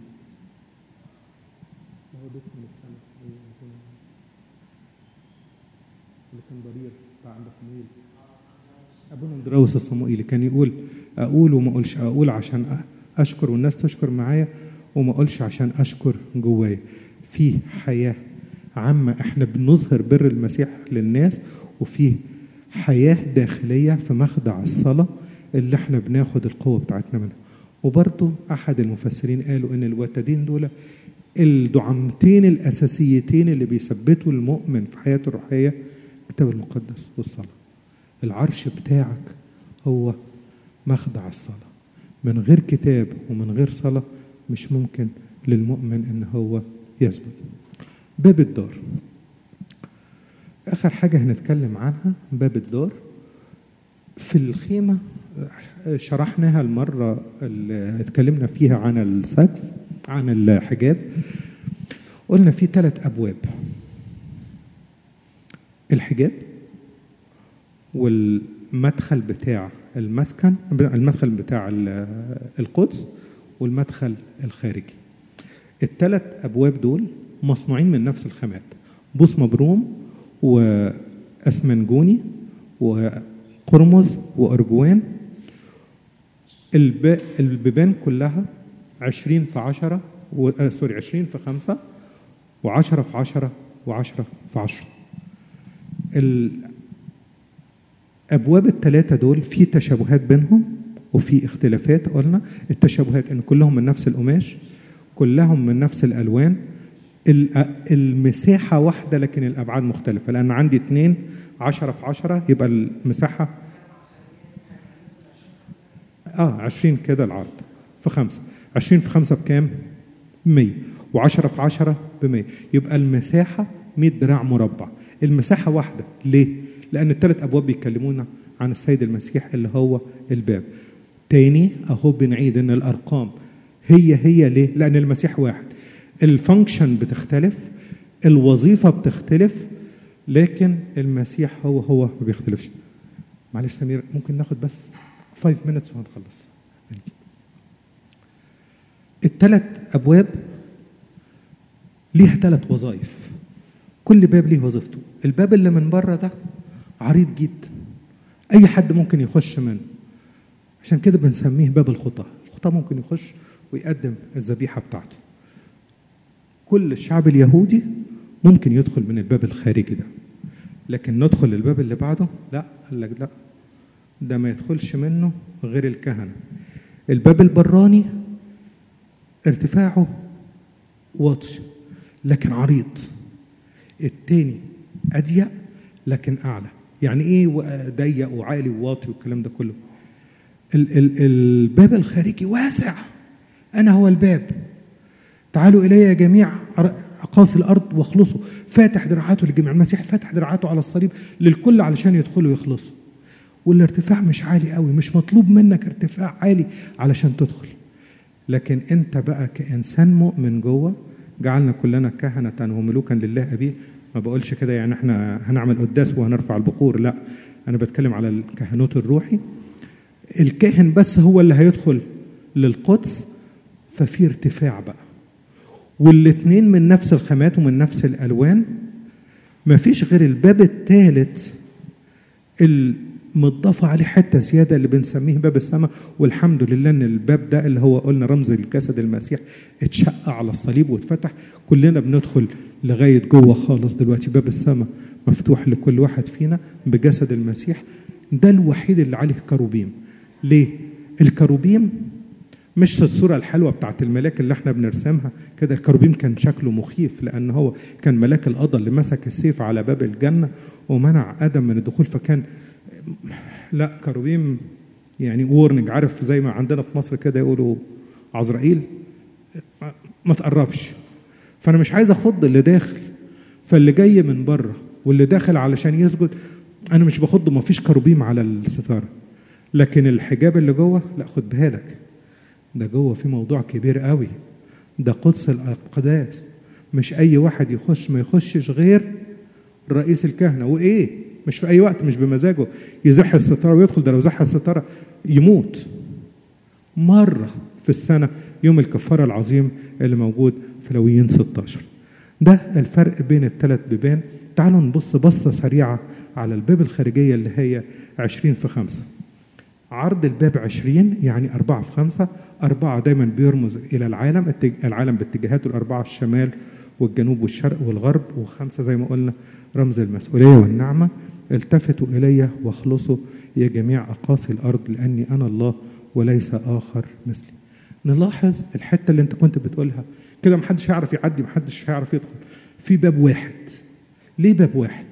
اللي كان ضرير بتاع عند صمويل ابونا اندراوس الصموئيلي كان يقول اقول وما اقولش اقول عشان اشكر والناس تشكر معايا وما اقولش عشان اشكر جوايا في حياه عامه احنا بنظهر بر المسيح للناس وفي حياه داخليه في مخدع الصلاه اللي احنا بناخد القوه بتاعتنا منها وبرضه احد المفسرين قالوا ان الوتدين دول الدعمتين الاساسيتين اللي بيثبتوا المؤمن في حياته الروحيه الكتاب المقدس والصلاه العرش بتاعك هو مخدع الصلاه من غير كتاب ومن غير صلاه مش ممكن للمؤمن ان هو يثبت باب الدار اخر حاجه هنتكلم عنها باب الدار في الخيمه شرحناها المره اللي اتكلمنا فيها عن السقف عن الحجاب قلنا في ثلاث ابواب الحجاب والمدخل بتاع المسكن المدخل بتاع القدس والمدخل الخارجي الثلاث ابواب دول مصنوعين من نفس الخامات بوس مبروم واسمنجوني وقرمز وارجوان الب... البيبان كلها عشرين في عشرة و... آه سوري عشرين في خمسة وعشرة في عشرة وعشرة في عشرة الأبواب الثلاثة دول في تشابهات بينهم وفي اختلافات قلنا التشابهات ان كلهم من نفس القماش كلهم من نفس الالوان المساحة واحدة لكن الأبعاد مختلفة لأن عندي اتنين عشرة في عشرة يبقى المساحة اه 20 كده العرض في خمسة 20 في خمسة بكام؟ 100 و10 في 10 ب 100 يبقى المساحة 100 دراع مربع المساحة واحدة ليه؟ لأن الثلاث أبواب بيتكلمونا عن السيد المسيح اللي هو الباب تاني أهو بنعيد إن الأرقام هي هي ليه؟ لأن المسيح واحد الفانكشن بتختلف الوظيفة بتختلف لكن المسيح هو هو ما بيختلفش معلش سمير ممكن ناخد بس 5 minutes وهنخلص الثلاث ابواب ليها ثلاث وظائف كل باب ليه وظيفته الباب اللي من بره ده عريض جدا اي حد ممكن يخش منه عشان كده بنسميه باب الخطاه الخطاه ممكن يخش ويقدم الذبيحه بتاعته كل الشعب اليهودي ممكن يدخل من الباب الخارجي ده لكن ندخل الباب اللي بعده لا قال لك لا ده ما يدخلش منه غير الكهنه الباب البراني ارتفاعه واطي لكن عريض التاني اضيق لكن اعلى يعني ايه ضيق وعالي وواطي والكلام ده كله ال- ال- الباب الخارجي واسع انا هو الباب تعالوا الي يا جميع اقاصي الارض واخلصوا فاتح دراعاته للجميع المسيح فاتح دراعاته على الصليب للكل علشان يدخلوا يخلصوا والارتفاع مش عالي قوي مش مطلوب منك ارتفاع عالي علشان تدخل لكن انت بقى كانسان مؤمن جوه جعلنا كلنا كهنة وملوكا لله أبيه ما بقولش كده يعني احنا هنعمل قداس وهنرفع البخور لا أنا بتكلم على الكهنوت الروحي الكاهن بس هو اللي هيدخل للقدس ففي ارتفاع بقى والاتنين من نفس الخامات ومن نفس الألوان ما فيش غير الباب الثالث متضاف عليه حته زياده اللي بنسميه باب السماء والحمد لله ان الباب ده اللي هو قلنا رمز الجسد المسيح اتشق على الصليب واتفتح كلنا بندخل لغايه جوه خالص دلوقتي باب السماء مفتوح لكل واحد فينا بجسد المسيح ده الوحيد اللي عليه كروبيم ليه الكروبيم مش الصورة الحلوة بتاعت الملاك اللي احنا بنرسمها كده الكروبيم كان شكله مخيف لأن هو كان ملاك القضاء اللي مسك السيف على باب الجنة ومنع آدم من الدخول فكان لا كروبيم يعني وورنينج عارف زي ما عندنا في مصر كده يقولوا عزرائيل ما- ما تقربش فأنا مش عايز أخض اللي داخل فاللي جاي من بره واللي داخل علشان يسجد أنا مش بخض ما فيش كروبيم على الستارة لكن الحجاب اللي جوه لا خد بالك ده جوه في موضوع كبير قوي ده قدس الأقداس مش أي واحد يخش ما يخشش غير رئيس الكهنة وإيه مش في أي وقت مش بمزاجه يزح الستارة ويدخل ده لو زح الستارة يموت مرة في السنة يوم الكفارة العظيم اللي موجود في لويين 16 ده الفرق بين الثلاث بيبان تعالوا نبص بصة سريعة على الباب الخارجية اللي هي 20 في خمسة عرض الباب 20 يعني أربعة في خمسة أربعة دايما بيرمز إلى العالم التج- العالم باتجاهاته الأربعة الشمال والجنوب والشرق والغرب وخمسة زي ما قلنا رمز المسؤولية والنعمة التفتوا إلي واخلصوا يا جميع أقاصي الأرض لأني أنا الله وليس آخر مثلي نلاحظ الحتة اللي أنت كنت بتقولها كده محدش هيعرف يعدي محدش هيعرف يدخل في باب واحد ليه باب واحد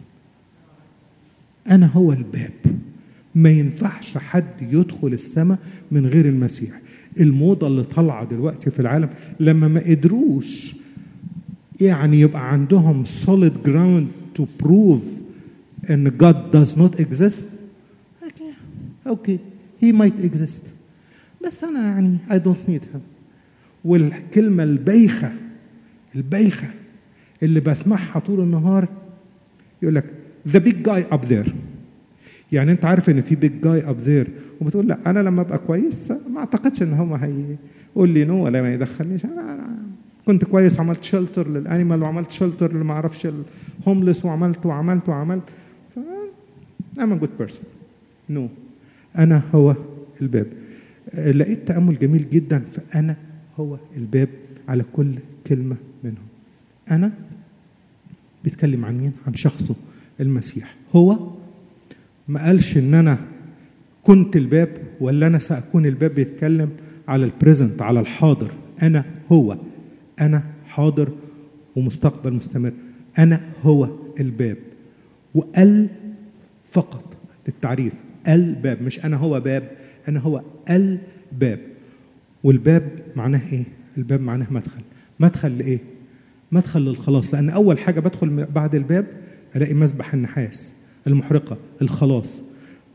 أنا هو الباب ما ينفعش حد يدخل السماء من غير المسيح الموضة اللي طالعة دلوقتي في العالم لما ما قدروش يعني يبقى عندهم solid ground to prove ان God does not exist okay, okay he might exist بس انا يعني I don't need him والكلمة البايخة البايخة اللي بسمعها طول النهار يقول لك the big guy up there يعني انت عارف ان في بيج جاي اب ذير وبتقول لا انا لما ابقى كويس ما اعتقدش ان هم هيقول لي نو ولا ما يدخلنيش انا, أنا كنت كويس وعملت شلتر للانيمال وعملت شلتر اللي ما اعرفش الهوملس وعملت وعملت وعملت ف I'm a good person نو no. انا هو الباب آه، لقيت تامل جميل جدا فانا هو الباب على كل كلمه منهم انا بيتكلم عن مين عن شخصه المسيح هو ما قالش ان انا كنت الباب ولا انا ساكون الباب بيتكلم على البريزنت على الحاضر انا هو انا حاضر ومستقبل مستمر انا هو الباب وقال فقط للتعريف الباب مش انا هو باب انا هو الباب والباب معناه ايه الباب معناه مدخل مدخل لايه مدخل للخلاص لان اول حاجه بدخل بعد الباب الاقي مسبح النحاس المحرقه الخلاص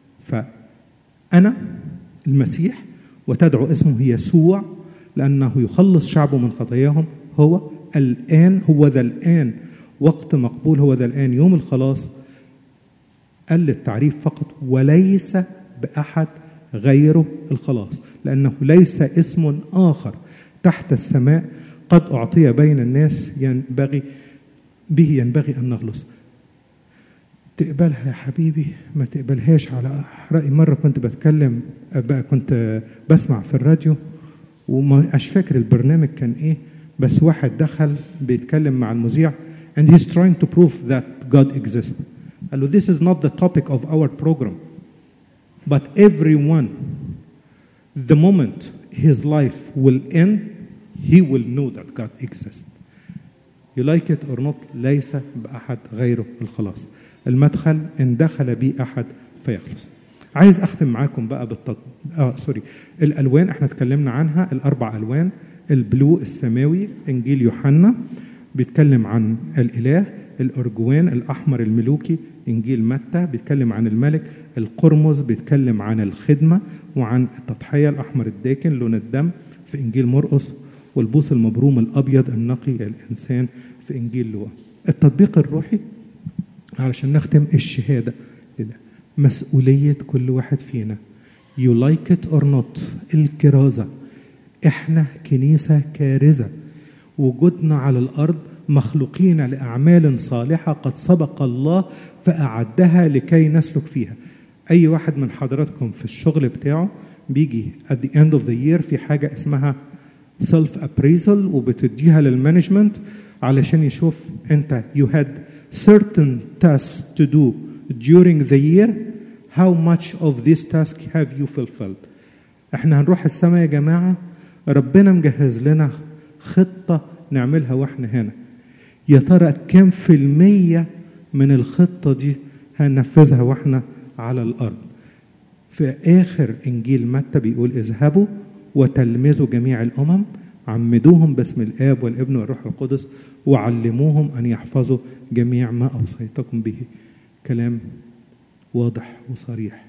فانا المسيح وتدعو اسمه يسوع لانه يخلص شعبه من خطاياهم هو الان هو ذا الان وقت مقبول هو ذا الان يوم الخلاص قال للتعريف فقط وليس باحد غيره الخلاص لانه ليس اسم اخر تحت السماء قد اعطي بين الناس ينبغي به ينبغي ان نخلص تقبلها يا حبيبي ما تقبلهاش على رأي مرة كنت بتكلم بقى كنت بسمع في الراديو وما مش فاكر البرنامج كان ايه بس واحد دخل بيتكلم مع المذيع and he's trying to prove that God exists قال له this is not the topic of our program but everyone the moment his life will end he will know that God exists you like it or not ليس بأحد غيره الخلاص المدخل إن دخل به أحد فيخلص عايز أختم معاكم بقى بالتط... آه سوري الألوان احنا اتكلمنا عنها الأربع ألوان البلو السماوي إنجيل يوحنا بيتكلم عن الإله الأرجوان الأحمر الملوكي إنجيل متى بيتكلم عن الملك القرمز بيتكلم عن الخدمة وعن التضحية الأحمر الداكن لون الدم في إنجيل مرقس والبوس المبروم الأبيض النقي الإنسان في إنجيل لوقا التطبيق الروحي علشان نختم الشهادة لله مسؤولية كل واحد فينا you like it or not الكرازة احنا كنيسة كارزة وجودنا على الأرض مخلوقين لأعمال صالحة قد سبق الله فأعدها لكي نسلك فيها أي واحد من حضراتكم في الشغل بتاعه بيجي at the end of the year في حاجة اسمها سيلف ابريزل وبتديها للمانجمنت علشان يشوف انت you had certain tasks to do during the year how much of this task have you fulfilled احنا هنروح السماء يا جماعة ربنا مجهز لنا خطة نعملها واحنا هنا يا ترى كم في المية من الخطة دي هننفذها واحنا على الأرض في آخر إنجيل متى بيقول اذهبوا وتلمذوا جميع الأمم عمدوهم باسم الآب والابن والروح القدس وعلموهم أن يحفظوا جميع ما أوصيتكم به كلام واضح وصريح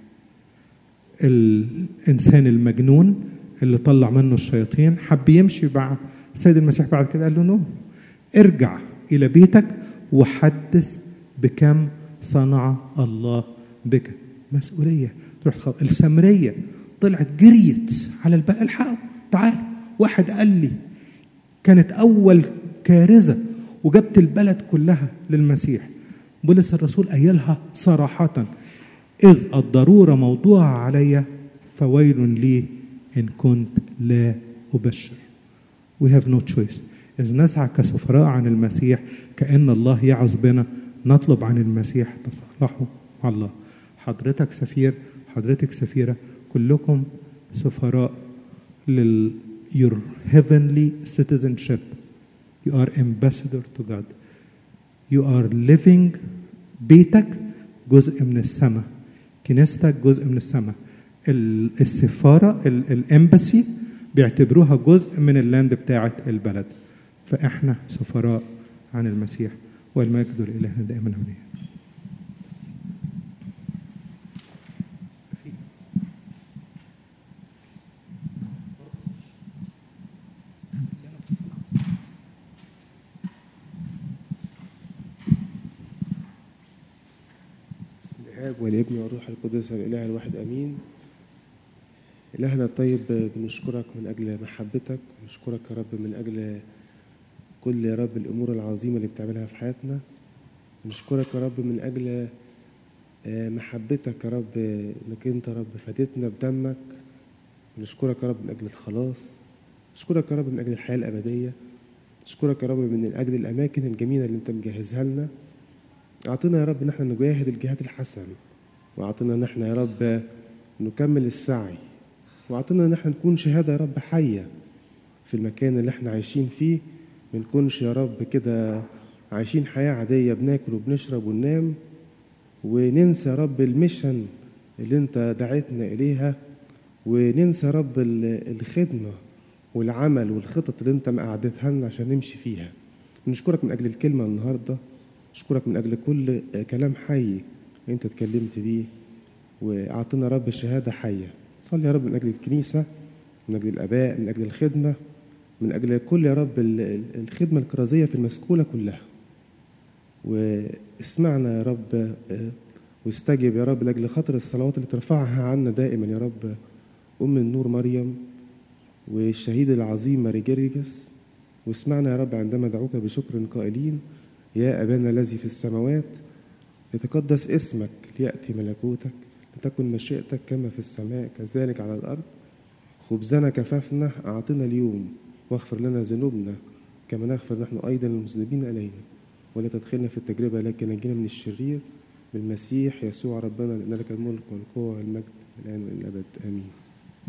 الإنسان المجنون اللي طلع منه الشياطين حب يمشي مع السيد المسيح بعد كده قال له نو ارجع إلى بيتك وحدث بكم صنع الله بك مسؤولية تروح تخلص السمرية طلعت جريت على الباقي الحقوا تعال واحد قال لي كانت أول كارثة وجبت البلد كلها للمسيح بولس الرسول قايلها صراحة إذ الضرورة موضوعة علي فويل لي إن كنت لا أبشر We have no choice إذ نسعى كسفراء عن المسيح كأن الله يعظ بنا نطلب عن المسيح تصالحوا مع الله حضرتك سفير حضرتك سفيرة كلكم سفراء لل your heavenly citizenship you are ambassador to God you are living بيتك جزء من السماء كنيستك جزء من السماء السفارة الامباسي بيعتبروها جزء من اللاند بتاعة البلد فاحنا سفراء عن المسيح والمجد لإلهنا دائما أبديا بسم الآب والابن والروح القدس الإله الواحد أمين إلهنا الطيب بنشكرك من أجل محبتك بنشكرك يا رب من أجل كل يا رب الأمور العظيمة اللي بتعملها في حياتنا بنشكرك يا رب من أجل آه، محبتك يا رب إنك أنت يا رب فديتنا بدمك بنشكرك يا رب من أجل الخلاص نشكرك يا رب من أجل الحياة الأبدية نشكرك يا رب من أجل الأماكن الجميلة اللي أنت مجهزها لنا أعطنا يا رب إن احنا نجاهد الجهاد الحسن وأعطنا إن احنا يا رب نكمل السعي وأعطنا إن احنا نكون شهادة يا رب حية في المكان اللي احنا عايشين فيه ما نكونش يا رب كده عايشين حياة عادية بناكل وبنشرب وننام وننسى يا رب المشن اللي انت دعيتنا إليها وننسى يا رب ال- الخدمة والعمل والخطط اللي انت مقعدتها لنا عشان نمشي فيها نشكرك من أجل الكلمة النهاردة نشكرك من أجل كل كلام حي أنت اتكلمت بيه وأعطنا يا رب شهادة حية صلي يا رب من أجل الكنيسة من أجل الآباء من أجل الخدمة من أجل كل يا رب ال- ال- الخدمة الكرازية في المسكونة كلها واسمعنا يا رب آه، واستجب يا رب لأجل خاطر الصلوات اللي ترفعها عنا دائما يا رب أم النور مريم والشهيد العظيم ماري جيرجس واسمعنا يا رب عندما دعوك بشكر قائلين يا أبانا الذي في السماوات يتقدس اسمك ليأتي ملكوتك لتكن مشيئتك كما في السماء كذلك على الأرض خبزنا كفافنا أعطنا اليوم واغفر لنا ذنوبنا كما نغفر نحن أيضا للمذنبين إلينا ولا تدخلنا في التجربة لكن نجينا من الشرير بالمسيح يسوع ربنا لأن لك الملك والقوة والمجد الآن والأبد آمين